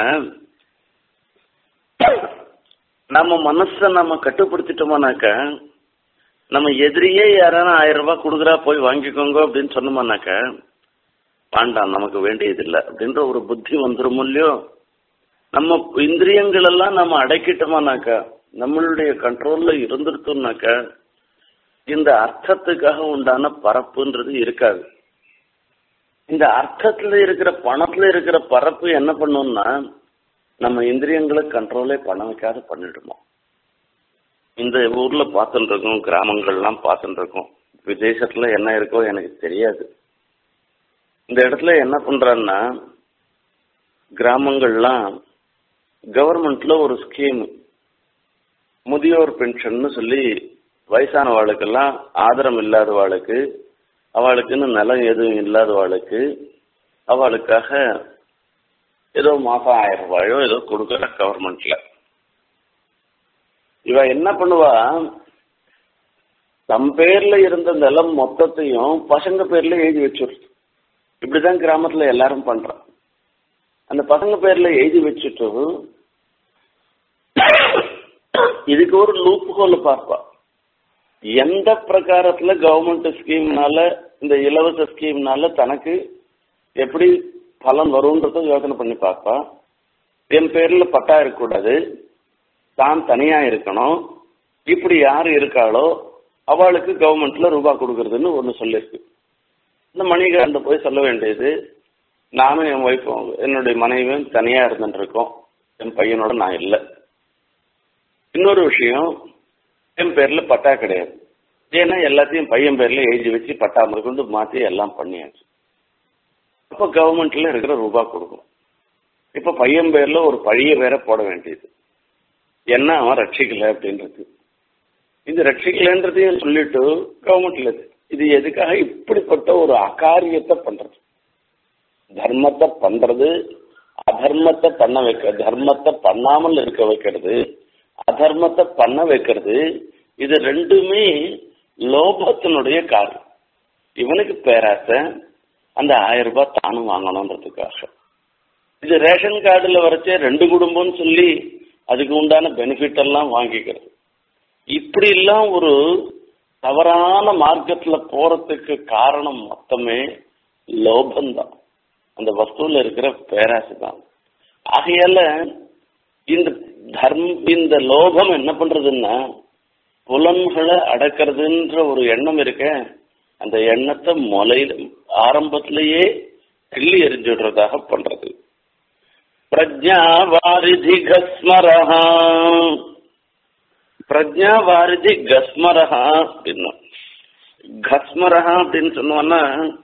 நம்ம மனச நம்ம கட்டுப்படுத்திட்டோமானாக்க நம்ம எதிரியே யாரான ஆயிரம் ரூபாய் கொடுக்குறா போய் வாங்கிக்கோங்க அப்படின்னு சொன்னோம்னாக்க வேண்டாம் நமக்கு வேண்டியது இல்லை அப்படின்ற ஒரு புத்தி வந்துரும் இல்லையோ நம்ம இந்திரியங்கள் எல்லாம் நம்ம அடக்கிட்டோமானாக்கா நம்மளுடைய கண்ட்ரோல்ல இருந்துருத்தோம்னாக்க இந்த அர்த்தத்துக்காக உண்டான பரப்புன்றது இருக்காது இந்த அர்த்தத்துல இருக்கிற பணத்துல இருக்கிற பரப்பு என்ன பண்ணும்னா நம்ம இந்திரியங்களை கண்ட்ரோலே பண்ண வைக்காத பண்ணிடுமோ இந்த ஊர்ல பார்த்துட்டு இருக்கோம் கிராமங்கள்லாம் பார்த்துட்டு இருக்கோம் விதேசத்துல என்ன இருக்கோ எனக்கு தெரியாது இந்த இடத்துல என்ன பண்றான்னா கிராமங்கள்லாம் கவர்மெண்ட்ல ஒரு ஸ்கீம் முதியோர் பென்ஷன்னு சொல்லி வயசானவாளுக்கெல்லாம் ஆதரம் இல்லாதவாளுக்கு அவளுக்குன்னு நிலம் எதுவும் இல்லாதவாளுக்கு அவளுக்காக ஏதோ மாசம் ஆயிரம் ரூபாயோ ஏதோ கொடுக்கல கவர்மெண்ட்ல இவ என்ன பண்ணுவா தம் பேர்ல இருந்த நிலம் மொத்தத்தையும் பசங்க பேர்ல எழுதி வச்சுருது இப்படிதான் கிராமத்துல எல்லாரும் பண்றான் அந்த பசங்க பேர்ல எழுதி வச்சுட்டு இதுக்கு ஒரு லூப் ஹோல் பார்ப்பா எந்த பிரகாரத்துல கவர்மெண்ட் ஸ்கீம்னால இந்த இலவச ஸ்கீம்னால தனக்கு எப்படி பலன் வரும்ன்றத யோசனை பண்ணி பார்ப்பா என் பேர்ல பட்டா இருக்கக்கூடாது தான் தனியா இருக்கணும் இப்படி யார் இருக்காளோ அவளுக்கு கவர்மெண்ட்ல ரூபாய் கொடுக்கறதுன்னு ஒன்று சொல்லியிருக்கு இந்த மணிகாண்ட போய் சொல்ல வேண்டியது நானும் என் ஒய்ஃபும் என்னுடைய மனைவியும் தனியா இருந்துட்டு இருக்கோம் என் பையனோட நான் இல்லை இன்னொரு விஷயம் என் பேர்ல பட்டா கிடையாது ஏன்னா எல்லாத்தையும் பையன் பேர்ல எழுதி வச்சு பட்டா முதற்கொண்டு மாத்தி எல்லாம் பண்ணியாச்சு அப்போ கவர்மெண்ட்ல இருக்கிற ரூபாய் கொடுக்கும் இப்ப பையன் பேர்ல ஒரு பழிய வேற போட வேண்டியது என்ன அவன் ரட்சிக்கல அப்படின்றது இது ரட்சிக்கலன்றதையும் சொல்லிட்டு கவர்மெண்ட்ல இது எதுக்காக இப்படிப்பட்ட ஒரு அகாரியத்தை பண்றது தர்மத்தை பண்றது அதர்மத்தை பண்ண வைக்க தர்மத்தை பண்ணாமல் இருக்க வைக்கிறது அதர்மத்தை பண்ண வைக்கிறது இது ரெண்டுமே லோபத்தினுடைய காரியம் இவனுக்கு பேராசை அந்த ஆயிரம் ரூபாய் தானும் வாங்கணுன்றதுக்காக இது ரேஷன் கார்டுல வரைச்சே ரெண்டு குடும்பம்னு சொல்லி அதுக்கு உண்டான பெனிஃபிட் எல்லாம் வாங்கிக்கிறது இப்படி எல்லாம் ஒரு தவறான மார்க்கத்துல போறதுக்கு காரணம் மொத்தமே லோபம்தான் அந்த வஸ்துல இருக்கிற பேராசை தான் ஆகையால இந்த தர்ம இந்த லோபம் என்ன பண்றதுன்னா புலன்களை அடக்கிறதுன்ற ஒரு எண்ணம் இருக்க அந்த எண்ணத்தை முளையில ஆரம்பத்திலேயே கிள்ளி எரிஞ்சுடுறதாக பண்றது பிரஜா வாரிதி கஸ்மரஹா பிரஜா வாரிதி கஸ்மரஹா அப்படின்னா கஸ்மரஹா அப்படின்னு சொன்னோம்னா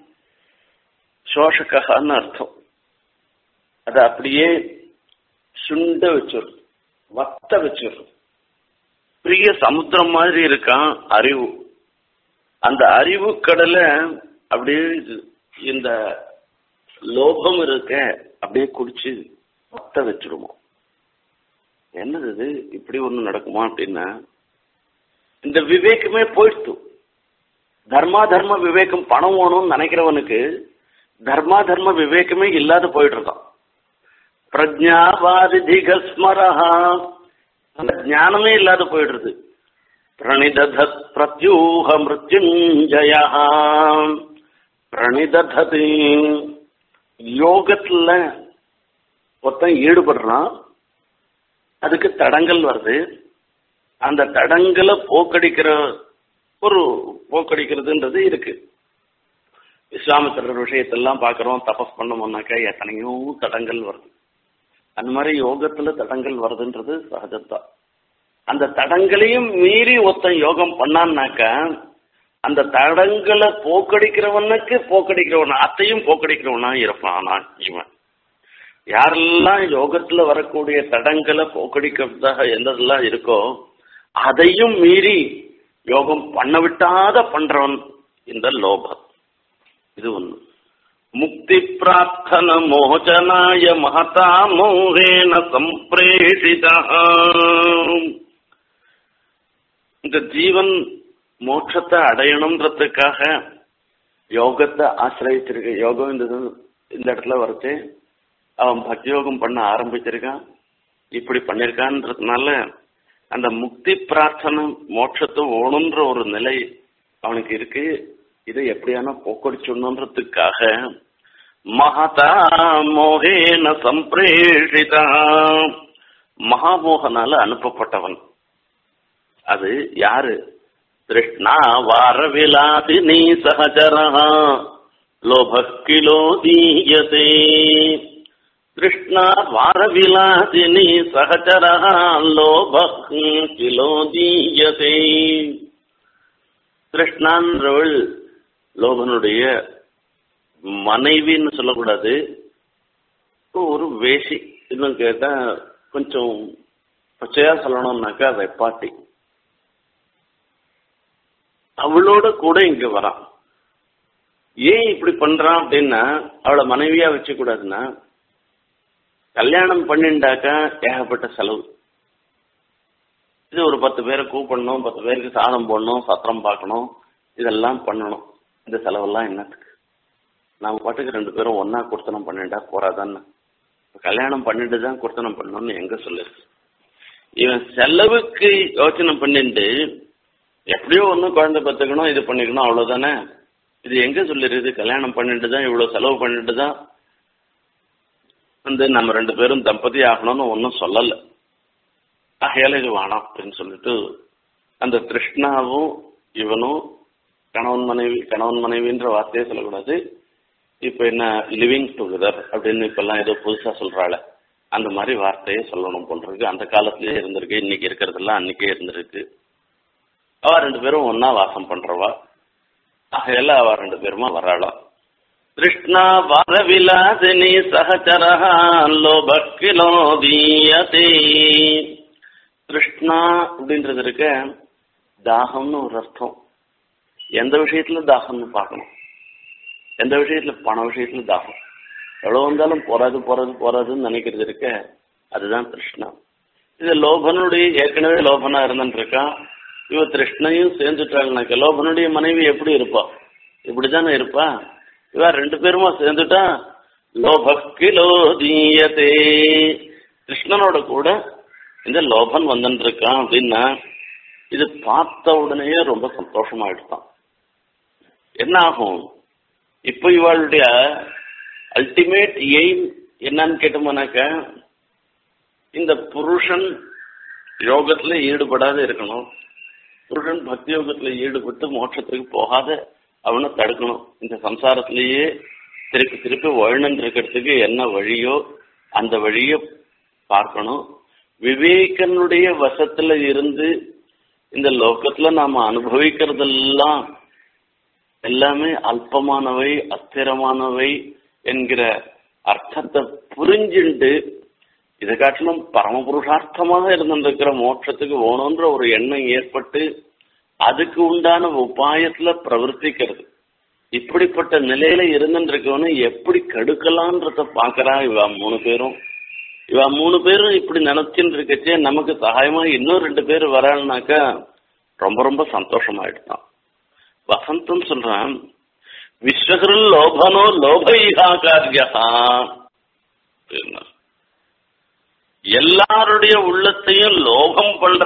சோஷகான்னு அர்த்தம் அது அப்படியே சுண்ட வச்சிடும் வத்த வச்சிடும் பெரிய சமுத்திரம் மாதிரி இருக்கான் அறிவு அந்த அறிவு கடலை அப்படியே இந்த லோகம் இருக்க அப்படியே குடிச்சு வத்த வச்சிருமோ என்னது இது இப்படி ஒண்ணு நடக்குமா அப்படின்னா இந்த விவேகமே போயிடுத்து தர்மா தர்ம விவேகம் பணம் வேணும்னு நினைக்கிறவனுக்கு தர்மா தர்ம விவேகமே இல்லாத போயிட்டு இருக்கான் பிரஜாவாதிகஸ்மரஹா அந்த ஞானமே இல்லாத போயிடுறது பிரணிதத் பிரத்யூக மிருத்யுஞ்சய பிரணிததி யோகத்துல ஒருத்தன் ஈடுபடுறான் அதுக்கு தடங்கள் வருது அந்த தடங்களை போக்கடிக்கிற ஒரு போக்கடிக்கிறதுன்றது இருக்கு விஸ்வாமித்திரர் விஷயத்தெல்லாம் பார்க்குறோம் தபஸ் பண்ணோம்னாக்கா எத்தனையோ தடங்கள் வருது அந்த மாதிரி யோகத்துல தடங்கள் வருதுன்றது சகஜம்தான் அந்த தடங்களையும் மீறி ஒருத்தன் யோகம் பண்ணான்னாக்கா அந்த தடங்களை போக்கடிக்கிறவனுக்கு போக்கடிக்கிறவன் அத்தையும் போக்கடிக்கிறவனா இருப்பான் ஆனா இவன் யாரெல்லாம் யோகத்துல வரக்கூடிய தடங்களை போக்கடிக்கிறதாக எந்ததெல்லாம் இருக்கோ அதையும் மீறி யோகம் பண்ண விட்டாத பண்றவன் இந்த லோபம் இது ஒண்ணு முக்தி பிரார்த்தன மோச்சனாய மகதா மோகேன சம்பிரேஷிதா இந்த ஜீவன் மோட்சத்தை அடையணுன்றதுக்காக யோகத்தை ஆசிரியச்சிருக்க யோகம் இந்த இது- இந்த இடத்துல வரைச்சு அவன் பக்தி யோகம் பண்ண ஆரம்பிச்சிருக்கான் இப்படி பண்ணிருக்கான்றதுனால அந்த முக்தி பிரார்த்தனை மோட்சத்தை ஓணுன்ற ஒரு நிலை அவனுக்கு இருக்கு இதை எப்படியான போக்கடிச்சுடணுன்றதுக்காக மகதா மோகேன சம்பிரேஷிதா மகாமோகனால அனுப்பப்பட்டவன் அது யாரு கிருஷ்ணா வாரவிலாசினி சகச்சரா லோப கிலோ தீயதே கிருஷ்ணா வாரவிலாசினி சகச்சரா லோப கிலோ தீயதே கிருஷ்ணான்றவள் லோகனுடைய மனைவின்னு சொல்லக்கூடாது ஒரு வேஷி இன்னும் கேட்டா கொஞ்சம் பச்சையா சொல்லணும்னாக்கா வெப்பாட்டி அவளோட கூட இங்க வரான் ஏன் இப்படி பண்றான் அப்படின்னா அவளை மனைவியா வச்சு கூடாதுன்னா கல்யாணம் பண்ணிண்டாக்கா ஏகப்பட்ட செலவு இது ஒரு பத்து பேரை கூப்பிடணும் பத்து பேருக்கு சாதம் போடணும் சத்திரம் பார்க்கணும் இதெல்லாம் பண்ணணும் இந்த செலவெல்லாம் என்னத்துக்கு நாம பாட்டுக்கு ரெண்டு பேரும் ஒன்னா கொடுத்தனம் பண்ணிட்டா போறாதான்னு கல்யாணம் பண்ணிட்டு தான் கொடுத்தனம் பண்ணணும்னு எங்க சொல்லிருக்கு இவன் செலவுக்கு யோசனை பண்ணிட்டு எப்படியோ ஒன்றும் குழந்தை பத்துக்கணும் இது பண்ணிக்கணும் அவ்வளவுதானே இது எங்க சொல்லிருக்குது கல்யாணம் பண்ணிட்டு தான் இவ்வளவு செலவு பண்ணிட்டு தான் வந்து நம்ம ரெண்டு பேரும் தம்பதி ஆகணும்னு ஒன்றும் சொல்லலை ஆகையால இது வேணாம் அப்படின்னு சொல்லிட்டு அந்த கிருஷ்ணாவும் இவனும் கணவன் மனைவி கணவன் மனைவின்ற வார்த்தையே சொல்லக்கூடாது இப்போ என்ன லிவிங் டுகெதர் அப்படின்னு இப்பெல்லாம் ஏதோ புதுசா சொல்றாள் அந்த மாதிரி வார்த்தையே சொல்லணும் போன்றிருக்கு அந்த காலத்திலேயே இருந்திருக்கு இன்னைக்கு இருக்கிறதெல்லாம் அன்னைக்கே இருந்திருக்கு அவ ரெண்டு பேரும் ஒன்னா வாசம் பண்றவா ஆகையால அவ ரெண்டு பேருமா வராளாம் கிருஷ்ணா வாரவிலாசினி சகச்சரஹா லோபக்கிலோ தீயதே கிருஷ்ணா அப்படின்றது இருக்க தாகம்னு ஒரு அர்த்தம் எந்த விஷயத்துல தாகம்னு பார்க்கணும் எந்த விஷயத்துல பண விஷயத்துல தாகம் எவ்வளவு வந்தாலும் போறாது போறது போறாதுன்னு நினைக்கிறது இருக்க அதுதான் கிருஷ்ணா இது லோபனுடைய ஏற்கனவே லோபனா இருந்துட்டு இருக்கான் இவ கிருஷ்ணையும் சேர்ந்துட்டாங்கனாக்க லோபனுடைய மனைவி எப்படி இருப்பா இப்படிதானே இருப்பா இவ ரெண்டு பேருமா சேர்ந்துட்டா லோபக்கிலோ தீயதே கிருஷ்ணனோட கூட இந்த லோபன் வந்துட்டு இருக்கான் அப்படின்னா இது பார்த்த உடனே ரொம்ப சந்தோஷமாயிடுதான் என்ன ஆகும் இப்போ இவளுடைய அல்டிமேட் எய்ம் என்னன்னு கேட்டோம்னாக்க இந்த புருஷன் யோகத்துல ஈடுபடாத இருக்கணும் புருஷன் பக்தி யோகத்துல ஈடுபட்டு மோட்சத்துக்கு போகாத அவனை தடுக்கணும் இந்த சம்சாரத்திலேயே திருப்பி திருப்பி வழணுன்னு இருக்கிறதுக்கு என்ன வழியோ அந்த வழியை பார்க்கணும் விவேகனுடைய வசத்துல இருந்து இந்த லோகத்துல நாம அனுபவிக்கிறதெல்லாம் எல்லாமே அல்பமானவை அஸ்திரமானவை என்கிற அர்த்தத்தை புரிஞ்சுண்டு இதை காட்டிலும் பரமபுருஷார்த்தமாக இருந்திருக்கிற மோட்சத்துக்கு போகணுன்ற ஒரு எண்ணம் ஏற்பட்டு அதுக்கு உண்டான உபாயத்துல பிரவர்த்திக்கிறது இப்படிப்பட்ட நிலையில இருந்துருக்கவனு எப்படி கெடுக்கலான்றத பாக்குறா இவ மூணு பேரும் இவ மூணு பேரும் இப்படி நினைச்சுட்டு இருக்கச்சே நமக்கு சகாயமா இன்னும் ரெண்டு பேர் வரான்னாக்கா ரொம்ப ரொம்ப சந்தோஷமாயிடுதான் வசந்தம் சொல்றான் விஸ்வகருள் லோபனோ லோபைஹா காரியா எல்லாருடைய உள்ளத்தையும் லோபம் பண்ற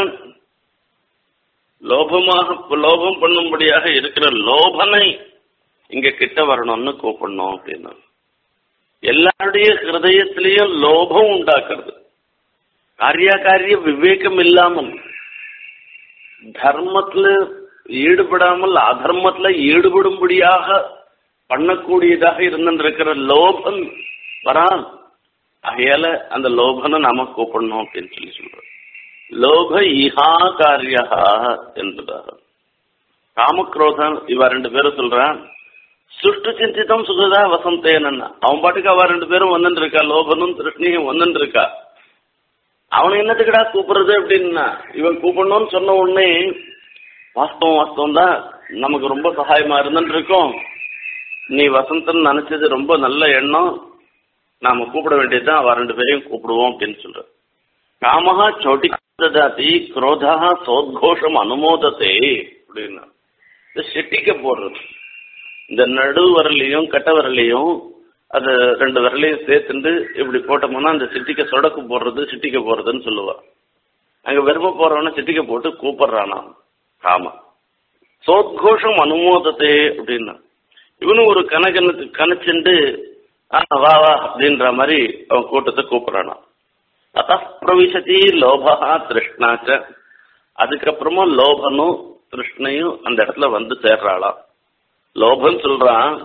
லோபமாக லோபம் பண்ணும்படியாக இருக்கிற லோபனை இங்க கிட்ட வரணும்னு கூப்பிடணும் அப்படின்னு எல்லாருடைய ஹிருதயத்திலையும் லோபம் உண்டாக்குறது காரியாகாரிய விவேகம் இல்லாமல் தர்மத்துல ஈடுபடாமல் அதர்மத்துல ஈடுபடும்படியாக பண்ணக்கூடியதாக இருந்திருக்கிற லோபம் வரான் ஆகையால அந்த லோபனை நாம கூப்பிடணும் அப்படின்னு சொல்லி சொல்றோம் லோப இஹா காரியா என்பதாக காமக்ரோதம் இவ ரெண்டு பேரும் சொல்றான் சுஷ்டு சிந்தித்தம் சுகதா வசந்தேனன்னா அவன் பாட்டுக்கு அவ ரெண்டு பேரும் வந்துட்டு இருக்கா லோபனும் திருஷ்ணியும் வந்துட்டு இருக்கா அவனை என்னத்துக்குடா கூப்பிடுறது அப்படின்னா இவன் கூப்பிடணும்னு சொன்ன உடனே வாஸ்தவம் வாஸ்தவம் தான் நமக்கு ரொம்ப சகாயமா இருந்துட்டு இருக்கோம் நீ வசந்தன் நினைச்சது ரொம்ப நல்ல எண்ணம் நாம கூப்பிட வேண்டியதுதான் அவ ரெண்டு பேரையும் கூப்பிடுவோம் அப்படின்னு சொல்ற காமஹா சோட்டி ததாதி குரோதா சோத்கோஷம் அனுமோதத்தை அப்படின்னா இந்த செட்டிக்க போடுறது இந்த நடு வரலையும் கட்ட வரலையும் அது ரெண்டு விரலையும் சேர்த்துண்டு இப்படி போட்டோம்னா அந்த சிட்டிக்க சொடக்கு போடுறது சிட்டிக்க போடுறதுன்னு சொல்லுவா அங்க வெறும போறவன சிட்டிக்க போட்டு கூப்பிடுறானா காம சோத்கோஷம் அனுமோதத்தை அப்படின்னா இவனும் ஒரு கணக்கனுக்கு கணச்சுண்டு ஆ வா வா அப்படின்ற மாதிரி அவன் கூட்டத்தை கூப்பிடுறானா அத்த பிரவிசதி லோபா திருஷ்ணாச்ச அதுக்கப்புறமா லோபனும் திருஷ்ணையும் அந்த இடத்துல வந்து சேர்றாளாம் லோபன் சொல்றான்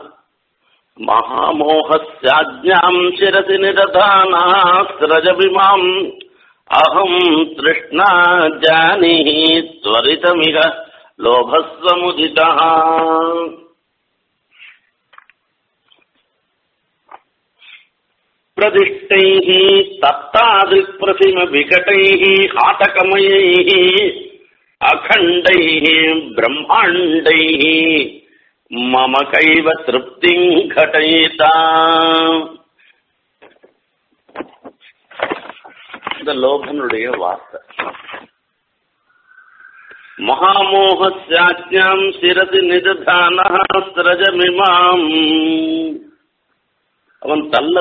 மகாமோகாஜ்ஞாம் சிரசி நிரதானா ஸ்ரஜபிமாம் அகம் திருஷ்ணா ஜானி त्वरितमिह लोभस्वमुदितः प्रदिष्टैः तप्तादिप्रतिमविकटैः हाटकमयैः अखण्डैः ब्रह्माण्डैः मम कैव तृप्तिम् घटयिता இந்த லோகனுடைய வார்த்தை மகாமோகாஜ்ஞாம் சிரதி நிததான சிரஜமிமாம் அவன் தள்ள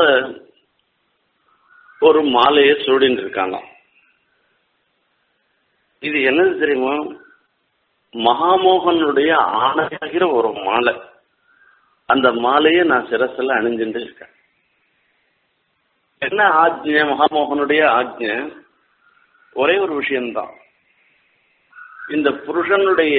ஒரு மாலையை சூடின்னு இருக்காங்க இது என்னது தெரியுமா மகாமோகனுடைய ஆணையாகிற ஒரு மாலை அந்த மாலையை நான் சிரசில் அணிஞ்சுட்டு இருக்கேன் என்ன ஆஜ்ஞை மகாமோகனுடைய ஆஜ்ஞை ஒரே ஒரு விஷயம்தான் இந்த புருஷனுடைய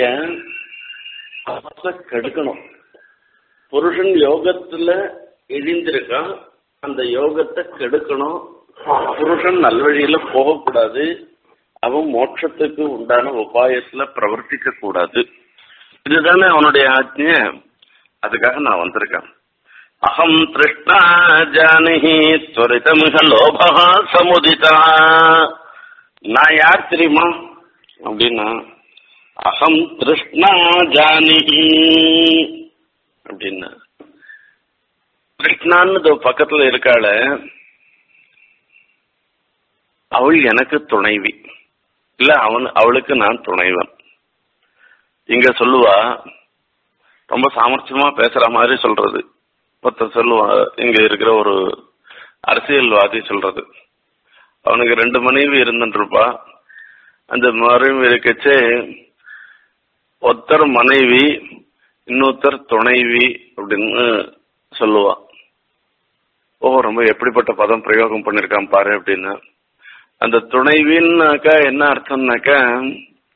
கெடுக்கணும் புருஷன் யோகத்துல இழிந்திருக்கான் அந்த யோகத்தை கெடுக்கணும் புருஷன் நல்வழியில போகக்கூடாது அவன் மோட்சத்துக்கு உண்டான உபாயத்துல பிரவர்த்திக்க கூடாது இதுதானே அவனுடைய ஆஜ்ஞை அதுக்காக நான் வந்திருக்கேன் அகம் திருஷ்ணா ஜானகி துவரிதமிக லோபா சமுதிதா நான் யார் தெரியுமா அப்படின்னா அகம் திருஷ்ணா ஜானகி அப்படின்னா கிருஷ்ணான்னு பக்கத்துல இருக்காள அவள் எனக்கு துணைவி இல்ல அவன் அவளுக்கு நான் துணைவன் இங்க சொல்லுவா ரொம்ப சாமர்த்தியமா பேசுற மாதிரி சொல்றது ஒருத்தர் சொல்லுவா இங்க இருக்கிற ஒரு அரசியல்வாதி சொல்றது அவனுக்கு ரெண்டு மனைவி இருந்துருப்பா அந்த மனைவி இருக்கச்சே ஒருத்தர் மனைவி இன்னொருத்தர் துணைவி அப்படின்னு சொல்லுவா ஓ ரொம்ப எப்படிப்பட்ட பதம் பிரயோகம் பண்ணிருக்கான் பாரு அப்படின்னு அந்த துணைவின்னாக்கா என்ன அர்த்தம்னாக்கா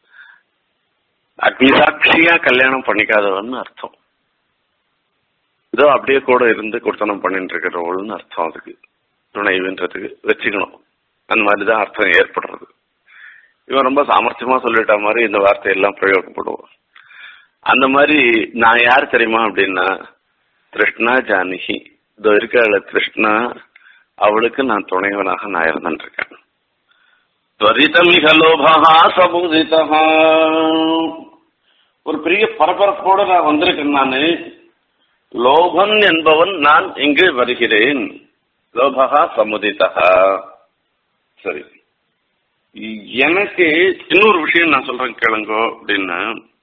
அக்னிசாட்சியா கல்யாணம் பண்ணிக்காதவன்னு அர்த்தம் ஏதோ அப்படியே கூட இருந்து கொடுத்தனம் பண்ணிட்டு இருக்கிறவள்னு அர்த்தம் அதுக்கு துணைவுன்றதுக்கு வச்சுக்கணும் அந்த மாதிரி தான் அர்த்தம் ஏற்படுறது இவன் ரொம்ப சாமர்த்தியமா சொல்லிட்ட மாதிரி இந்த வார்த்தையெல்லாம் பிரயோகப்படுவோம் அந்த மாதிரி நான் யார் தெரியுமா அப்படின்னா கிருஷ்ணா ஜானகி இதோ இருக்காள் கிருஷ்ணா அவளுக்கு நான் துணைவனாக நான் இருந்துருக்கேன் துவரிதமிக லோபா சமுதிதா ஒரு பெரிய பரபரப்போட நான் வந்திருக்கேன் நானு லோபன் என்பவன் நான் இங்கு வருகிறேன் லோபகா சமுதிதா சரி எனக்கு இன்னொரு விஷயம் நான் சொல்றேன் கேளுங்கோ அப்படின்னா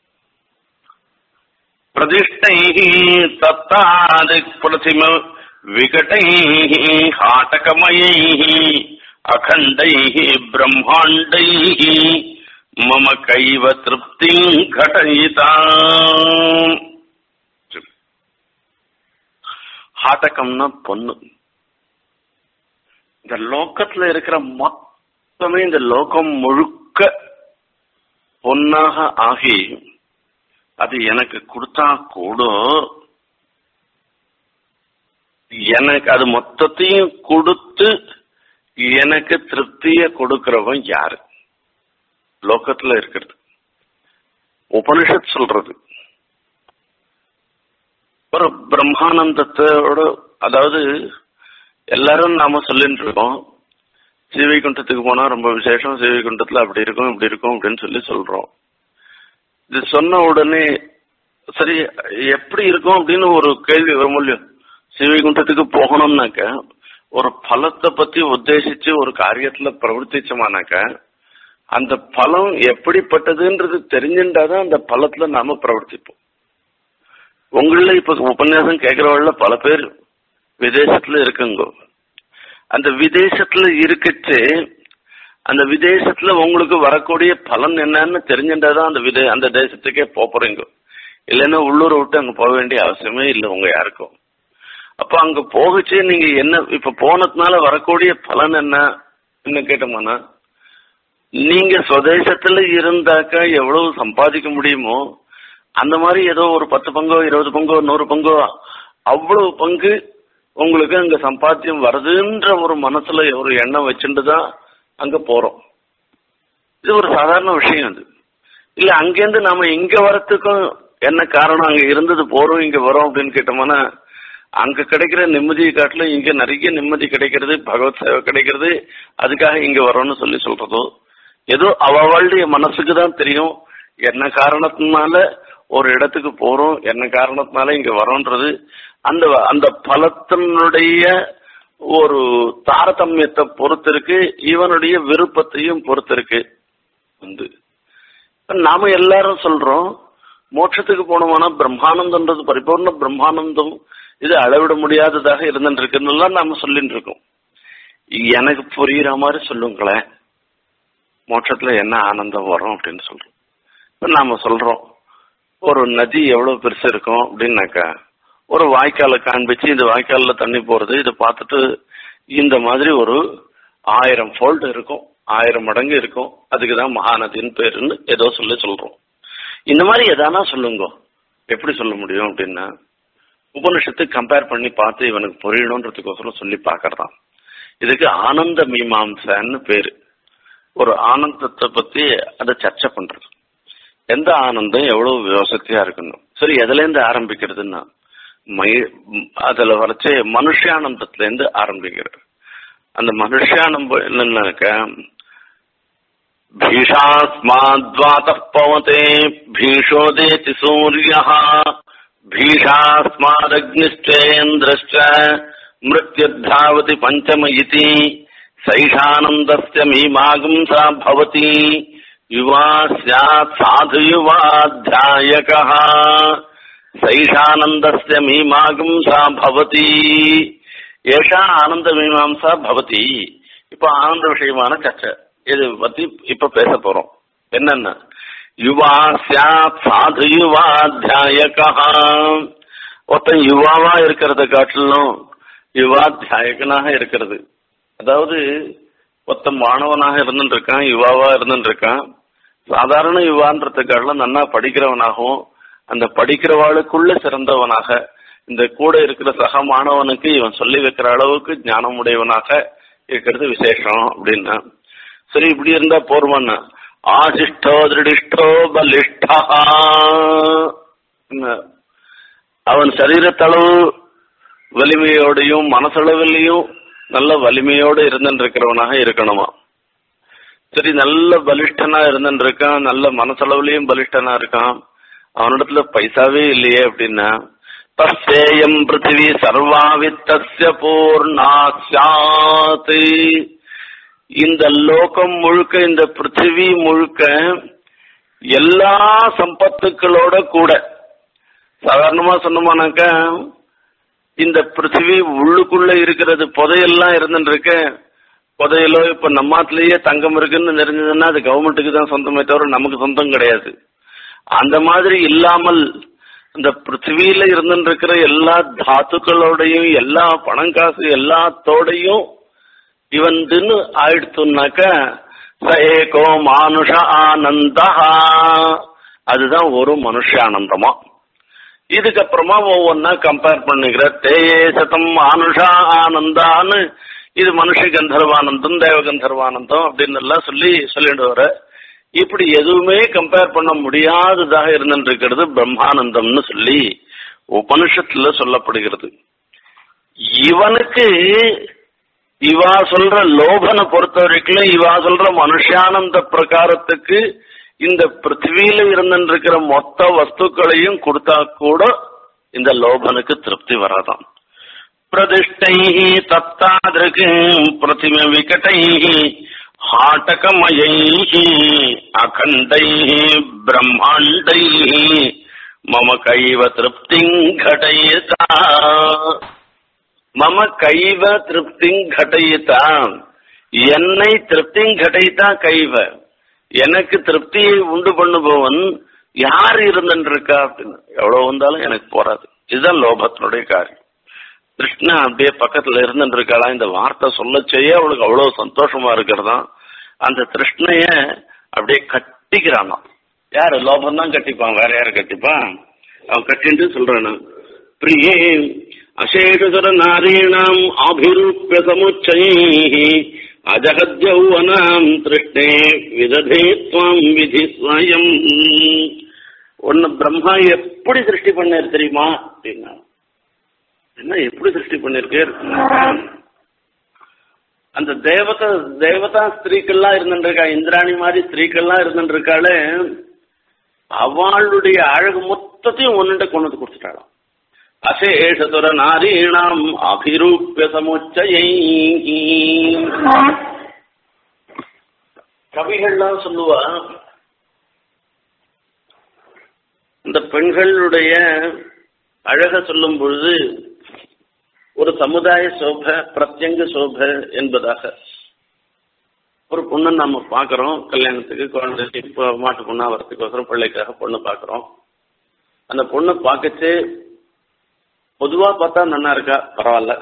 பிரதிஷ்டை தத்தாதி பிரதிம விகடை ஹாட்டகமயை அகண்டை பிரம்மாண்டை மம கைவ திருப்தி கடயிதா ஹாட்டகம்னா பொண்ணு இந்த லோக்கத்துல இருக்கிற மொத்தமே இந்த லோகம் முழுக்க பொன்னாக ஆகி அது எனக்கு கொடுத்தா கூட எனக்கு அது மொத்தத்தையும் கொடுத்து எனக்கு திருப்திய கொடுக்கிறவன் யாரு லோகத்துல இருக்கிறது உபனிஷத் சொல்றது ஒரு பிரம்மானந்தத்தோட அதாவது எல்லாரும் நாம சொல்லிட்டு இருக்கோம் ஸ்ரீவைகுண்டத்துக்கு போனா ரொம்ப விசேஷம் ஸ்ரீவைகுண்டத்துல அப்படி இருக்கும் இப்படி இருக்கும் அப்படின்னு சொல்லி சொல்றோம் இது சொன்ன உடனே சரி எப்படி இருக்கும் அப்படின்னு ஒரு கேள்வி வரும் இல்லையோ ஸ்ரீவைகுண்டத்துக்கு போகணும்னாக்க ஒரு பலத்தை பத்தி உத்தேசிச்சு ஒரு காரியத்துல பிரவர்த்திச்சோமானாக்க அந்த பலம் எப்படிப்பட்டதுன்றது தெரிஞ்சுட்டாதான் அந்த பலத்துல நாம பிரவர்த்திப்போம் உங்கள இப்ப உபன்யாசம் கேட்கிறவங்கள பல பேர் விதேசத்துல இருக்குங்க அந்த விதேசத்துல இருக்கச்சு அந்த விதேசத்துல உங்களுக்கு வரக்கூடிய பலன் என்னன்னு தெரிஞ்சுட்டாதான் அந்த விதே அந்த தேசத்துக்கே போறீங்க இல்லைன்னா உள்ளூரை விட்டு அங்க போக வேண்டிய அவசியமே இல்லை உங்க யாருக்கும் அப்ப அங்க போகச்சு நீங்க என்ன இப்ப போனதுனால வரக்கூடிய பலன் என்ன கேட்டோம்னா நீங்க சுதேசத்துல இருந்தாக்கா எவ்வளவு சம்பாதிக்க முடியுமோ அந்த மாதிரி ஏதோ ஒரு பத்து பங்கோ இருபது பங்கோ நூறு பங்கோ அவ்வளவு பங்கு உங்களுக்கு அங்க சம்பாத்தியம் வருதுன்ற ஒரு மனசுல ஒரு எண்ணம் வச்சுட்டு தான் அங்க போறோம் இது ஒரு சாதாரண விஷயம் அது இல்ல அங்கேருந்து நாம இங்க வரத்துக்கும் என்ன காரணம் அங்க இருந்தது போறோம் இங்க வரோம் அப்படின்னு கேட்டோம்னா அங்க கிடைக்கிற நிம்மதியை காட்டிலும் இங்க நிறைய நிம்மதி கிடைக்கிறது பகவத் சேவை கிடைக்கிறது அதுக்காக இங்க வரோம்னு சொல்லி சொல்றதோ ஏதோ அவளுடைய மனசுக்கு தான் தெரியும் என்ன காரணத்தினால ஒரு இடத்துக்கு போறோம் என்ன காரணத்தினால இங்க வரோன்றது அந்த அந்த பலத்தினுடைய ஒரு தாரதமியத்தை பொறுத்திருக்கு இவனுடைய விருப்பத்தையும் பொறுத்திருக்கு வந்து நாம எல்லாரும் சொல்றோம் மோட்சத்துக்கு போனோம்னா பிரம்மானந்தம்ன்றது பரிபூர்ண பிரம்மானந்தம் இது அளவிட முடியாததாக இருந்துட்டு இருக்குன்னு நாம சொல்லிட்டு இருக்கோம் எனக்கு புரியுற மாதிரி சொல்லுங்களேன் மோட்சத்துல என்ன ஆனந்தம் வரும் அப்படின்னு சொல்றோம் இப்ப நாம சொல்றோம் ஒரு நதி எவ்வளவு பெருசு இருக்கும் அப்படின்னாக்கா ஒரு வாய்க்காலை காண்பிச்சு இந்த வாய்க்காலில் தண்ணி போறது இதை பார்த்துட்டு இந்த மாதிரி ஒரு ஆயிரம் ஃபோல்டு இருக்கும் ஆயிரம் மடங்கு இருக்கும் அதுக்கு தான் மகாநதின்னு பேருன்னு ஏதோ சொல்லி சொல்றோம் இந்த மாதிரி எதானா சொல்லுங்க எப்படி சொல்ல முடியும் அப்படின்னா உபனிஷத்து கம்பேர் பண்ணி பார்த்து இவனுக்கு புரியணுன்றதுக்கோசரம் சொல்லி பார்க்கறதான் இதுக்கு ஆனந்த மீமாம்சன்னு பேரு ஒரு ஆனந்தத்தை பத்தி அதை சர்ச்சை பண்றது எந்த ஆனந்தம் எவ்வளவு வசதியா இருக்கணும் சரி எதுல இருந்து ஆரம்பிக்கிறதுன்னா மய அதுல வரைச்சே மனுஷானந்தத்துல இருந்து ஆரம்பிக்கிறது அந்த மனுஷானந்தம் என்னன்னாக்க भीषास्माद्वातः पवते भीषोदेति सूर्यः भीषास्मादग्निश्चेन्द्रश्च मृत्युर्धावति पञ्चम इति सैषानन्दस्य मीमागुंसा भवति युवा स्यात् साधुयुवाध्यायकः सैषानन्दस्य मीमागुंसा भवति ஏஷா ஆனந்த மீமாம்சா பவதி இப்ப ஆனந்த விஷயமான சர்ச்சை இது பத்தி இப்ப பேச போறோம் என்னன்னா யுவா சாத் சாது யுவா தியாயகா ஒருத்தன் யுவாவா இருக்கிறத காட்டிலும் யுவா தியாயகனாக இருக்கிறது அதாவது ஒருத்தன் மாணவனாக இருந்துட்டு இருக்கான் யுவாவா இருந்துட்டு இருக்கான் சாதாரண யுவான்றத காட்டிலும் நன்னா படிக்கிறவனாகவும் அந்த படிக்கிறவாளுக்குள்ள சிறந்தவனாக இந்த கூட இருக்கிற சக மாணவனுக்கு இவன் சொல்லி வைக்கிற அளவுக்கு ஞானம் உடையவனாக இருக்கிறது விசேஷம் அப்படின்னா சரி இப்படி இருந்தா போர்வன்னா ஆசிஷ்டோ திருடிஷ்டோ பலிஷ்டா அவன் சரீரத்தளவு வலிமையோடையும் மனசளவிலையும் நல்ல வலிமையோடு இருந்துட்டு இருக்கிறவனாக இருக்கணுமா சரி நல்ல பலிஷ்டனா இருந்துட்டு இருக்கான் நல்ல மனசளவுலயும் பலிஷ்டனா இருக்கான் அவனிடத்துல பைசாவே இல்லையே அப்படின்னா தஸ்யேயம் பிருத்திவி சர்வாவித்தஸ்ய பூர்ணாஸ்யாத் இந்த லோகம் முழுக்க இந்த பிருத்திவி முழுக்க எல்லா சம்பத்துக்களோட கூட சாதாரணமா சொன்னோமானாக்க இந்த பிருத்திவி உள்ளுக்குள்ள இருக்கிறது புதையெல்லாம் இருந்துட்டு இருக்கு புதையலோ இப்ப நம்மாத்திலேயே தங்கம் இருக்குன்னு தெரிஞ்சதுன்னா அது கவர்மெண்ட்டுக்கு தான் சொந்தமே தவிர நமக்கு சொந்தம் கிடையாது அந்த மாதிரி இல்லாமல் இந்த பிருத்திவியில இருந்துட்டு இருக்கிற எல்லா தாத்துக்களோடையும் எல்லா பணம் காசு எல்லாத்தோடையும் இவன்துன்னு ஆயிடுத்துனாக்க ச ஏகோ மானுஷ ஆனந்தா அதுதான் ஒரு மனுஷ ஆனந்தமா இதுக்கப்புறமா ஒவ்வொன்னா கம்பேர் பண்ணிக்கிற தேயே சதம் மானுஷா ஆனந்தான்னு இது மனுஷ கந்தர்வானந்தம் தேவ கந்தர்வானந்தம் அப்படின்னு எல்லாம் சொல்லி சொல்லிட்டு வர இப்படி எதுவுமே கம்பேர் பண்ண முடியாததாக இருந்துட்டு இருக்கிறது பிரம்மானந்தம்னு சொல்லி உபனிஷத்துல சொல்லப்படுகிறது இவனுக்கு இவா சொல்ற லோபனை பொறுத்த வரைக்கும் இவா சொல்ற மனுஷானந்த பிரகாரத்துக்கு இந்த பிருத்திவியில இருந்துட்டு இருக்கிற மொத்த வஸ்துக்களையும் கொடுத்தா கூட இந்த லோபனுக்கு திருப்தி வராதான் பிரதிஷ்டை தத்தாதிருக்கு பிரதிம விகட்டை ஹாட்டகமயை அகண்டை பிரம்மாண்டை மம கைவ திருப்திங் கடயதா மம கைவ திருப்திங் கடயதா என்னை திருப்திங் கடயதா கைவ எனக்கு திருப்தியை உண்டு பண்ணுபவன் யார் இருந்துருக்கா அப்படின்னு எவ்வளவு வந்தாலும் எனக்கு போறாது இதுதான் லோபத்தினுடைய காரியம் கிருஷ்ணா அப்படியே பக்கத்துல இருந்துட்டு இருக்காளா இந்த வார்த்தை சொல்ல செய்ய அவளுக்கு அவ்வளவு சந்தோஷமா இருக்கிறதாம் அந்த கிருஷ்ணைய அப்படியே கட்டிக்கிறானா யாரு லோபம் தான் கட்டிப்பான் வேற யாரு கட்டிப்பான் அவன் கட்டிட்டு சொல்றான் பிரியே அசேஷசர நாரீணாம் அபிரூப்பிய சமுச்சை அஜகத்யௌவனாம் திருஷ்ணே விததே துவாம் விதி ஸ்வயம் ஒன்னு பிரம்மா எப்படி சிருஷ்டி பண்ணார் தெரியுமா அப்படின்னா என்ன எப்படி சிருஷ்டி பண்ணிருக்கு அந்த தேவதா தேவதா ஸ்திரீக்கள்லாம் இருந்துருக்கா இந்திராணி மாதிரி ஸ்திரீக்கள்லாம் இருந்துருக்காளே அவளுடைய அழகு மொத்தத்தையும் ஒன்னுட்ட கொண்டு வந்து கொடுத்துட்டாளாம் அசேஷதுர நாரீணாம் அபிரூப்பிய சமுச்சயை கவிகள்லாம் சொல்லுவா இந்த பெண்களுடைய அழக சொல்லும் பொழுது ஒரு சமுதாய சோப பிரத்யங்க சோப என்பதாக ஒரு பொண்ணை நம்ம பார்க்குறோம் கல்யாணத்துக்கு குழந்தைக்கு இப்போ மாட்டு பொண்ணா வரத்துக்கோசரம் பிள்ளைக்காக பொண்ணு பார்க்குறோம் அந்த பொண்ணை பார்க்கச்சு பொதுவாக பார்த்தா நல்லா இருக்கா பரவாயில்ல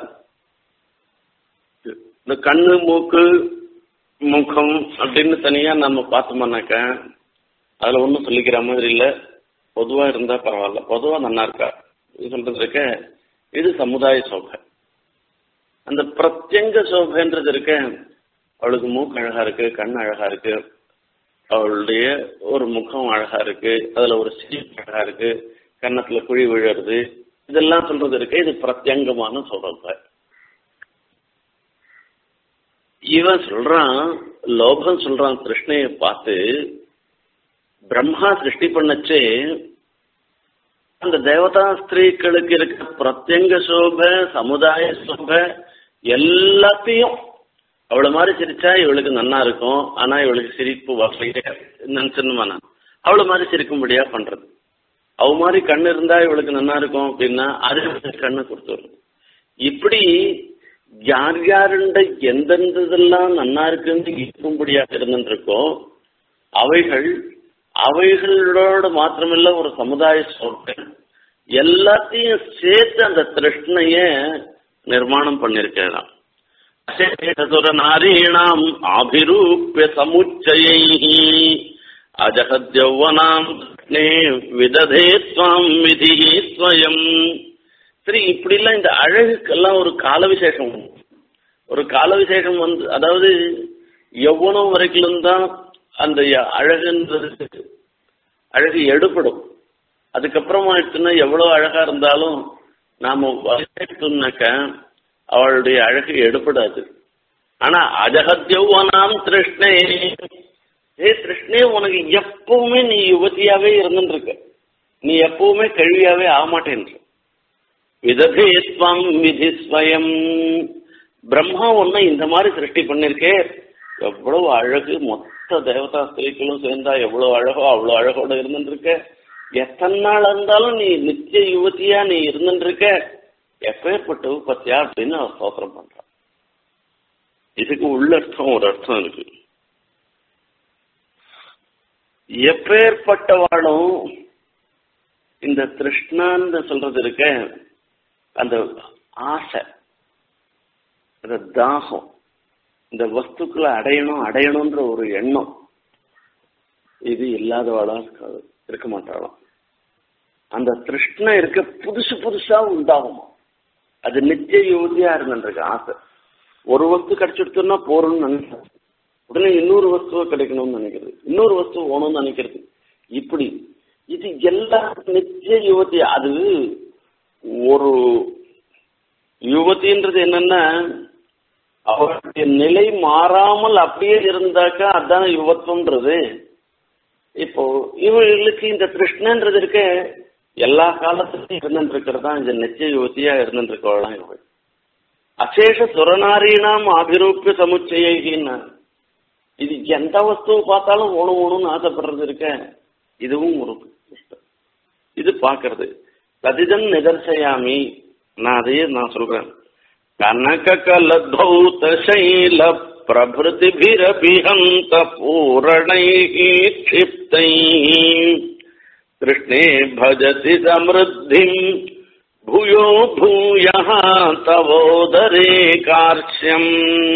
இந்த கண்ணு மூக்கு முகம் அப்படின்னு தனியாக நம்ம பார்த்தோம்னாக்க அதில் ஒன்றும் சொல்லிக்கிற மாதிரி இல்லை பொதுவாக இருந்தால் பரவாயில்ல பொதுவாக நல்லா இருக்கா இது சொல்றது இருக்க இது சமுதாய சோபை அந்த பிரத்யங்க சோபைன்றது இருக்க அவளுக்கு மூக்கு அழகா இருக்கு கண் அழகா இருக்கு அவளுடைய ஒரு முகம் அழகா இருக்கு அதுல ஒரு சிரிப்பு அழகா இருக்கு கன்னத்துல குழி விழுறது இதெல்லாம் சொல்றது இருக்கு இது பிரத்யங்கமான சோபை இவன் சொல்றான் லோபம் சொல்றான் கிருஷ்ணைய பார்த்து பிரம்மா சிருஷ்டி பண்ணச்சே அந்த தேவதா ஸ்திரீக்களுக்கு இருக்கிற பிரத்யங்க சோப சமுதாய சோப எல்லாத்தையும் அவளை மாதிரி சிரிச்சா இவளுக்கு நன்னா இருக்கும் ஆனா இவளுக்கு சிரிப்பு வரலையே நினைச்சுமா நான் அவளை மாதிரி சிரிக்கும்படியா பண்றது அவ மாதிரி கண்ணு இருந்தா இவளுக்கு நன்னா இருக்கும் அப்படின்னா அது கண்ணை கொடுத்துரும் இப்படி யார் யாருண்ட எந்தெந்த இதெல்லாம் நன்னா இருக்குன்னு இருக்கும்படியாக இருந்துருக்கோ அவைகள் அவைகளோட மாத்திரமில்ல ஒரு சமுதாய சோர்கள் எல்லாத்தையும் சேர்த்து அந்த திருஷ்ணைய நிர்மாணம் பண்ணிருக்கலாம் நாரீணாம் ஆபிரூப்பிய சமுச்சயை அஜகத்யௌவனாம் விததே துவாம் விதி ஸ்வயம் சரி இப்படிலாம் இந்த அழகுக்கெல்லாம் ஒரு கால விசேஷம் உண்டு. ஒரு கால விசேஷம் வந்து அதாவது எவ்வளவு வரைக்கும் தான் அந்த அழகுன்றது அழகு எடுபடும் அதுக்கப்புறமா எடுத்துன்னா எவ்வளவு அழகா இருந்தாலும் நாம வயசாயிட்டோம்னாக்க அவளுடைய அழகு எடுபடாது ஆனா அஜகத்யௌவனாம் திருஷ்ணே ஏ திருஷ்ணே உனக்கு எப்பவுமே நீ யுவதியாவே இருந்துட்டு இருக்க நீ எப்பவுமே கல்வியாவே ஆக மாட்டேன்ற விதபேத்வம் விதி ஸ்வயம் பிரம்மா ஒன்னும் இந்த மாதிரி சிருஷ்டி பண்ணிருக்கே எவ்வளவு அழகு மொத்த தேவதா ஸ்திரீகளும் சேர்ந்தா எவ்வளவு அழகோ அவ்வளவு அழகோட இருந்துட்டு இருக்க எத்தனை நாள் இருந்தாலும் நீ நித்திய யுவதியா நீ இருந்துட்டு இருக்க எப்பேற்பட்ட பத்தியா அப்படின்னு அவர் ஸ்தோத்திரம் பண்றான் இதுக்கு உள்ளர்த்தம் ஒரு அர்த்தம் இருக்கு எப்பேற்பட்டவாளும் இந்த திருஷ்ணான்னு சொல்றது இருக்க அந்த ஆசை அந்த தாகம் இந்த வஸ்துக்களை அடையணும் அடையணும்ன்ற ஒரு எண்ணம் இது இல்லாதவாளா இருக்காது இருக்க மாட்டாளாம் அந்த திருஷ்ணை இருக்க புதுசு புதுசா உண்டாகுமா அது நித்திய யோகியா இருந்துருக்கு ஆசை ஒரு வஸ்து கிடைச்சிடுத்தோம்னா போறோம்னு நினைக்கிறேன் உடனே இன்னொரு வஸ்துவை கிடைக்கணும்னு நினைக்கிறது இன்னொரு வஸ்து ஓணும்னு நினைக்கிறது இப்படி இது எல்லாம் நித்திய யுவதி அது ஒரு யுவதின்றது என்னன்னா அவருடைய நிலை மாறாமல் அப்படியே இருந்தாக்கா அதான் யுவத்துவன்றது இப்போ இவர்களுக்கு இந்த கிருஷ்ணன்றது இருக்க எல்லா காலத்திலும் இருந்துட்டு இருக்கிறது தான் இந்த நிச்சய யுவதியா இருந்துட்டு இருக்கவளாம் இவள் அசேஷ சுரநாரீனாம் அபிரூப்பிய சமுச்சயின்னா இது எந்த வஸ்துவை பார்த்தாலும் ஓணும் ஓணும்னு ஆசைப்படுறது இருக்க இதுவும் ஒரு புஸ்தகம். இது பாக்குறது ததிதம் நிதர்சயாமி நான் அதையே நான் சொல்றேன் கனக கலதௌத சைல பிரபிருதிபிரபிஹந்த பூரணை क्षिप्तै कृष्णे भजति समृद्धिम् भूयो भूयः तवोदरे कार्श्यम्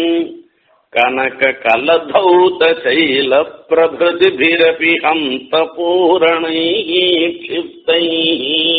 कनककलधौतशैलप्रभृतिभिरपि हन्तपूरणैः क्षिप्तैः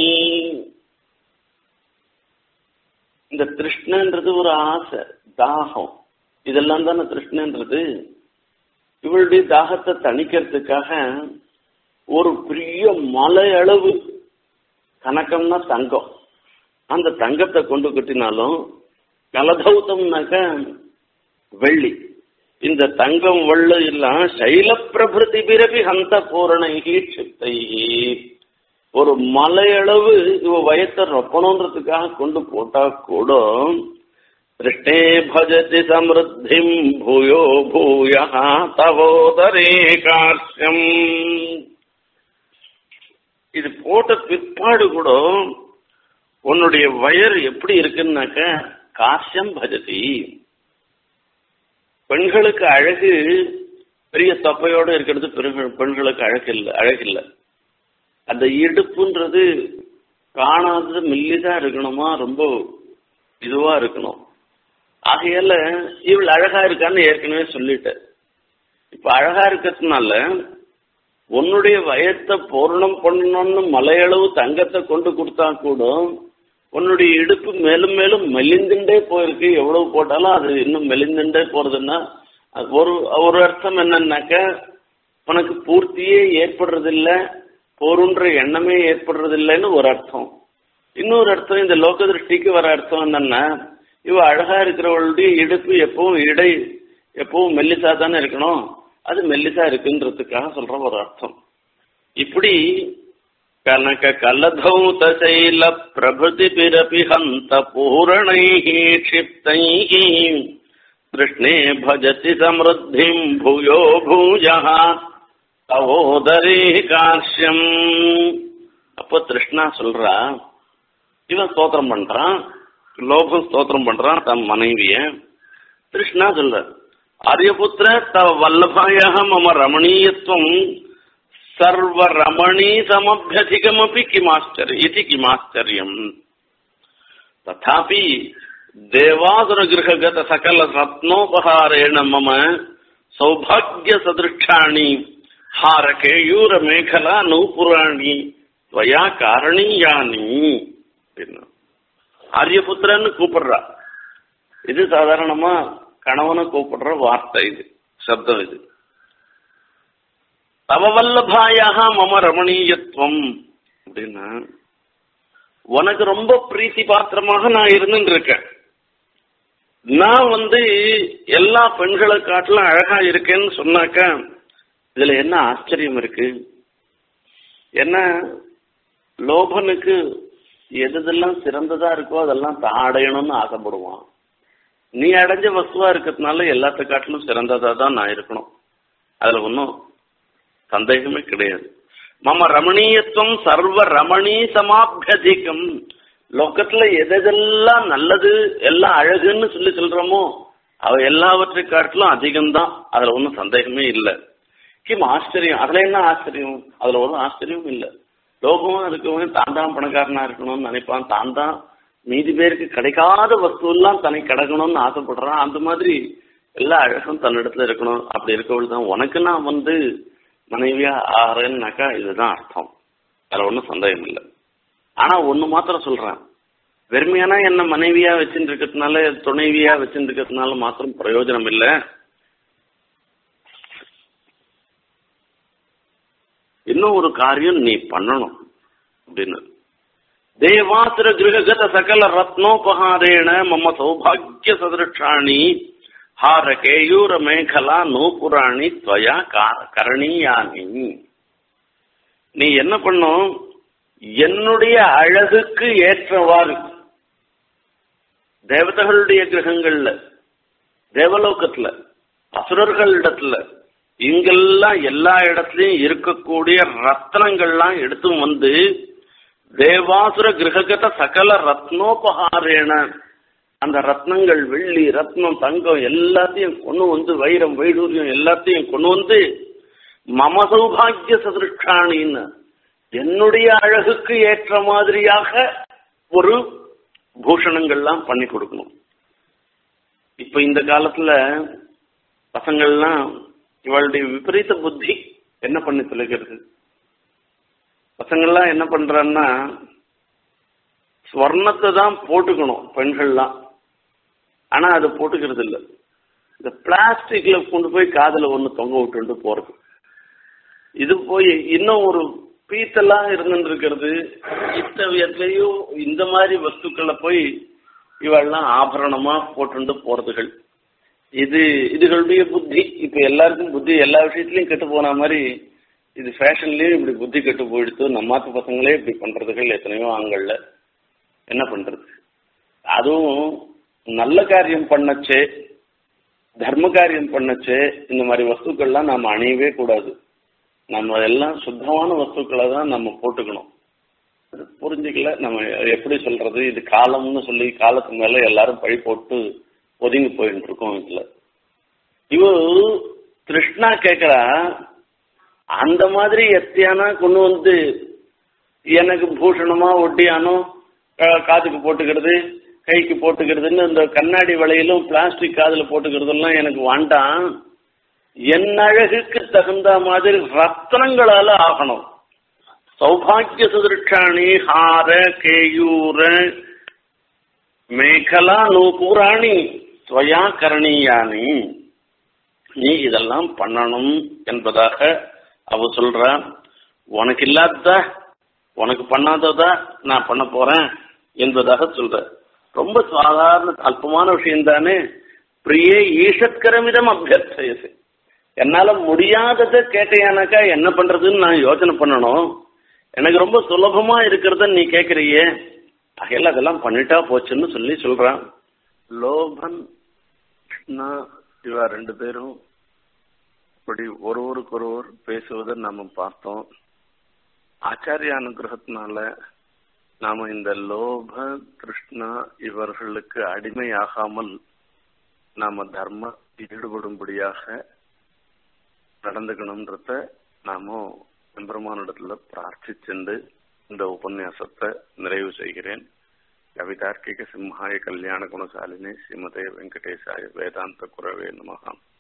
இந்த திருஷ்ணன்றது ஒரு ஆசை தாகம் இதெல்லாம் தானே திருஷ்ணன்றது இவளுடைய தாகத்தை தணிக்கிறதுக்காக ஒரு பெரிய மலை அளவு கணக்கம்னா தங்கம் அந்த தங்கத்தை கொண்டு கட்டினாலும் கலதௌத்தம்னாக்க வெள்ளி இந்த தங்கம் வெள்ள எல்லாம் சைல பிரபிருதி பிறவி ஹந்த பூரணகி சித்தை ஒரு மலையளவு இவ வயத்தை ரொப்பணுன்றதுக்காக கொண்டு போட்டா கூட திருஷ்ணே பஜதி சமிருத்திம் பூயோ பூய தவோதரே கார்ஷம் இது போட்ட பிற்பாடு கூட உன்னுடைய வயர் எப்படி இருக்குன்னாக்க காசியம் பஜதி பெண்களுக்கு அழகு பெரிய தொப்பையோட இருக்கிறது பெண்கள் பெண்களுக்கு அழகு இல்லை அழகில்லை அந்த இடுப்புன்றது காணாதது மெல்லிதா இருக்கணுமா ரொம்ப இதுவா இருக்கணும் ஆகையால இவள் அழகா இருக்கான்னு ஏற்கனவே சொல்லிட்டேன் இப்ப அழகா இருக்கிறதுனால உன்னுடைய வயத்தை பூர்ணம் பண்ணணும்னு மலையளவு தங்கத்தை கொண்டு கொடுத்தா கூட உன்னுடைய இடுப்பு மேலும் மேலும் மெலிந்துண்டே போயிருக்கு எவ்வளவு போட்டாலும் அது இன்னும் மெலிந்துண்டே போறதுன்னா அது ஒரு ஒரு அர்த்தம் என்னன்னாக்க உனக்கு பூர்த்தியே ஏற்படுறதில்ல போருன்ற எண்ணமே ஏற்படுறதில்லைன்னு ஒரு அர்த்தம் இன்னொரு அர்த்தம் இந்த லோக திருஷ்டிக்கு வர அர்த்தம் என்னன்னா இவ அழகா இருக்கிறவளுடைய இடுப்பு எப்பவும் இடை எப்பவும் மெல்லிசா தானே இருக்கணும் அது மெல்லிசா இருக்குன்றதுக்காக சொல்ற ஒரு அர்த்தம் இப்படி கனக கலதௌத சைல பிரபுதி பிறபி ஹந்த பூரணை க்ஷிப்தை கிருஷ்ணே பஜதி சமிருத்திம் பூயோ பூய தவோதரே காஷ்யம் அப்போ திருஷ்ணா சொல்றா இவன் ஸ்தோத்திரம் பண்றான் லோகம் ஸ்தோத்திரம் பண்றான் தன் மனைவிய கிருஷ்ணா சொல்ற ஆரியபுத்திர தவ வல்லபாய மம ரமணீயத்துவம் சர்வ ரமணீ சமபியதிகமபி கிமாச்சரிய இது கிமாச்சரியம் ததாபி தேவாசுர கிரககத சகல ரத்னோபகாரேண மம சௌபாகிய சதிருஷ்டாணி ஹார கேயூர மேகலா நூபுராணி துவயா காரணீயானி அப்படின்னா ஆரியபுத்திரன்னு கூப்பிடுறா இது சாதாரணமா கணவனை கூப்பிடுற வார்த்தை இது சப்தம் இது தவவல்லபாயாக மம ரமணீயத்துவம் அப்படின்னா உனக்கு ரொம்ப பிரீத்தி பாத்திரமாக நான் இருந்துட்டு இருக்கேன் நான் வந்து எல்லா பெண்களை காட்டிலும் அழகா இருக்கேன்னு சொன்னாக்கா இதுல என்ன ஆச்சரியம் இருக்கு என்ன லோபனுக்கு எதெல்லாம் சிறந்ததா இருக்கோ அதெல்லாம் தான் அடையணும்னு ஆசைப்படுவான் நீ அடைஞ்ச வஸ்துவா இருக்கிறதுனால எல்லாத்த காட்டிலும் சிறந்ததா தான் நான் இருக்கணும் அதுல ஒன்றும் சந்தேகமே கிடையாது மம ரமணீயத்துவம் சர்வ ரமணீ சமாபியதிகம் லோக்கத்துல எதெல்லாம் நல்லது எல்லாம் அழகுன்னு சொல்லி சொல்றோமோ அவ எல்லாவற்றை காட்டிலும் அதிகம்தான் அதுல ஒன்றும் சந்தேகமே இல்லை கிம் ஆச்சரியம் அதுல என்ன ஆச்சரியம் அதுல ஒன்றும் ஆச்சரியமும் இல்லை லோகமா இருக்கவன் தான் தான் பணக்காரனா இருக்கணும்னு நினைப்பான் தான் தான் மீதி பேருக்கு கிடைக்காத வஸ்து எல்லாம் தனக்கு கிடைக்கணும்னு ஆசைப்படுறான் அந்த மாதிரி எல்லா அழகும் தன்னிடத்துல இருக்கணும் அப்படி இருக்கவள் தான் உனக்கு நான் வந்து மனைவியா ஆறேன்னாக்கா இதுதான் அர்த்தம் அதுல ஒன்றும் சந்தேகம் இல்லை ஆனா ஒண்ணு மாத்திரம் சொல்றேன் வெறுமையான என்ன மனைவியா வச்சுட்டு இருக்கிறதுனால துணைவியா வச்சுட்டு இருக்கிறதுனால மாத்திரம் பிரயோஜனம் இல்லை இன்னும் ஒரு காரியம் நீ பண்ணணும் அப்படின்னு தேவாசுர கிரககத சகல ரத்னோபகாரேண மம சௌபாகிய சதிருஷாணி ஹார கேயூர மேகலா நூபுராணி துவயா கரணீயானி நீ என்ன பண்ணும் என்னுடைய அழகுக்கு ஏற்றவாறு தேவதைகளுடைய கிரகங்கள்ல தேவலோகத்துல அசுரர்களிடத்துல இங்கெல்லாம் எல்லா இடத்துலயும் இருக்கக்கூடிய ரத்னங்கள்லாம் எடுத்து வந்து தேவாசுர கிரககத சகல ரத்னோபகாரேன அந்த ரத்னங்கள் வெள்ளி ரத்னம் தங்கம் எல்லாத்தையும் கொண்டு வந்து வைரம் வைடூரியம் எல்லாத்தையும் கொண்டு வந்து மம சௌபாகிய சதிருஷ்டானின்னு என்னுடைய அழகுக்கு ஏற்ற மாதிரியாக ஒரு பூஷணங்கள்லாம் பண்ணி கொடுக்கணும் இப்ப இந்த காலத்துல பசங்கள்லாம் இவளுடைய விபரீத புத்தி என்ன பண்ணி தொலைக்கிறது பசங்கள்லாம் என்ன பண்றான்னா ஸ்வர்ணத்தை தான் போட்டுக்கணும் பெண்கள்லாம் ஆனா அது போட்டுக்கிறது இல்லை இந்த பிளாஸ்டிக்ல கொண்டு போய் காதுல ஒண்ணு தொங்க விட்டுட்டு போறது இது போய் இன்னும் ஒரு பீத்தெல்லாம் இருந்துட்டு இருக்கிறது இத்தவியத்திலையும் இந்த மாதிரி வஸ்துக்களை போய் இவெல்லாம் ஆபரணமா போட்டுண்டு போறதுகள் இது இதுகளுடைய புத்தி இப்ப எல்லாருக்கும் புத்தி எல்லா விஷயத்திலயும் கெட்டு போன மாதிரி இது ஃபேஷன்லயும் இப்படி புத்தி கெட்டு போயிடுத்து நம்மாத்து பசங்களே இப்படி பண்றதுகள் எத்தனையோ ஆண்கள்ல என்ன பண்றது அதுவும் நல்ல காரியம் பண்ணச்சே தர்ம காரியம் பண்ணச்சே இந்த மாதிரி வஸ்துக்கள்லாம் நாம அணியவே கூடாது நம்ம எல்லாம் சுத்தமான வஸ்துக்களை தான் நம்ம போட்டுக்கணும் அது புரிஞ்சுக்கல நம்ம எப்படி சொல்றது இது காலம்னு சொல்லி காலத்து மேல எல்லாரும் பழி போட்டு ஒதுங்கி போயிட்டு இருக்கோம் இதுல இவ கிருஷ்ணா கேக்குறா அந்த மாதிரி எத்தியானா கொண்டு வந்து எனக்கு பூஷணமா ஒட்டியானோ காதுக்கு போட்டுக்கிறது கைக்கு போட்டுக்கிறதுன்னு இந்த கண்ணாடி வளையிலும் பிளாஸ்டிக் காதுல போட்டுக்கிறதெல்லாம் எனக்கு வேண்டாம் என் அழகுக்கு தகுந்த மாதிரி ரத்னங்களால ஆகணும் சௌபாகிய சுதிருஷாணி ஹார கேயூர மேகலா நூபூராணி துவயா கரணீயானி நீ இதெல்லாம் பண்ணணும் என்பதாக அவ சொல்றா உனக்கு இல்லாதத உனக்கு பண்ணாததா நான் பண்ண போறேன் என்பதாக சொல்ற ரொம்ப சாதாரண அல்பமான விஷயம் தானே பிரியே ஈஷத்கரமிதம் அபியர்த்தயசு என்னால முடியாததை கேட்டையானாக்கா என்ன பண்றதுன்னு நான் யோசனை பண்ணணும் எனக்கு ரொம்ப சுலபமா இருக்கிறத நீ கேட்கறியே அகையில அதெல்லாம் பண்ணிட்டா போச்சுன்னு சொல்லி சொல்றான் லோபன் இவ ரெண்டு பேரும் இப்படி ஒருவருக்கு ஒருவர் பேசுவதை நாம பார்த்தோம் ஆச்சாரிய அனுகிரகத்தினால நாம இந்த லோப கிருஷ்ணா இவர்களுக்கு அடிமையாகாமல் நாம தர்ம ஈடுபடும்படியாக நடந்துக்கணும்ன்றத நாம எம்பெருமானிடத்துல பிரார்த்திச்சுண்டு இந்த உபன்யாசத்தை நிறைவு செய்கிறேன் கவிதார்க்கிக சிம்ஹாய கல்யாண குணசாலினி ஸ்ரீமதே வெங்கடேசாய வேதாந்த குரவே நமகாம்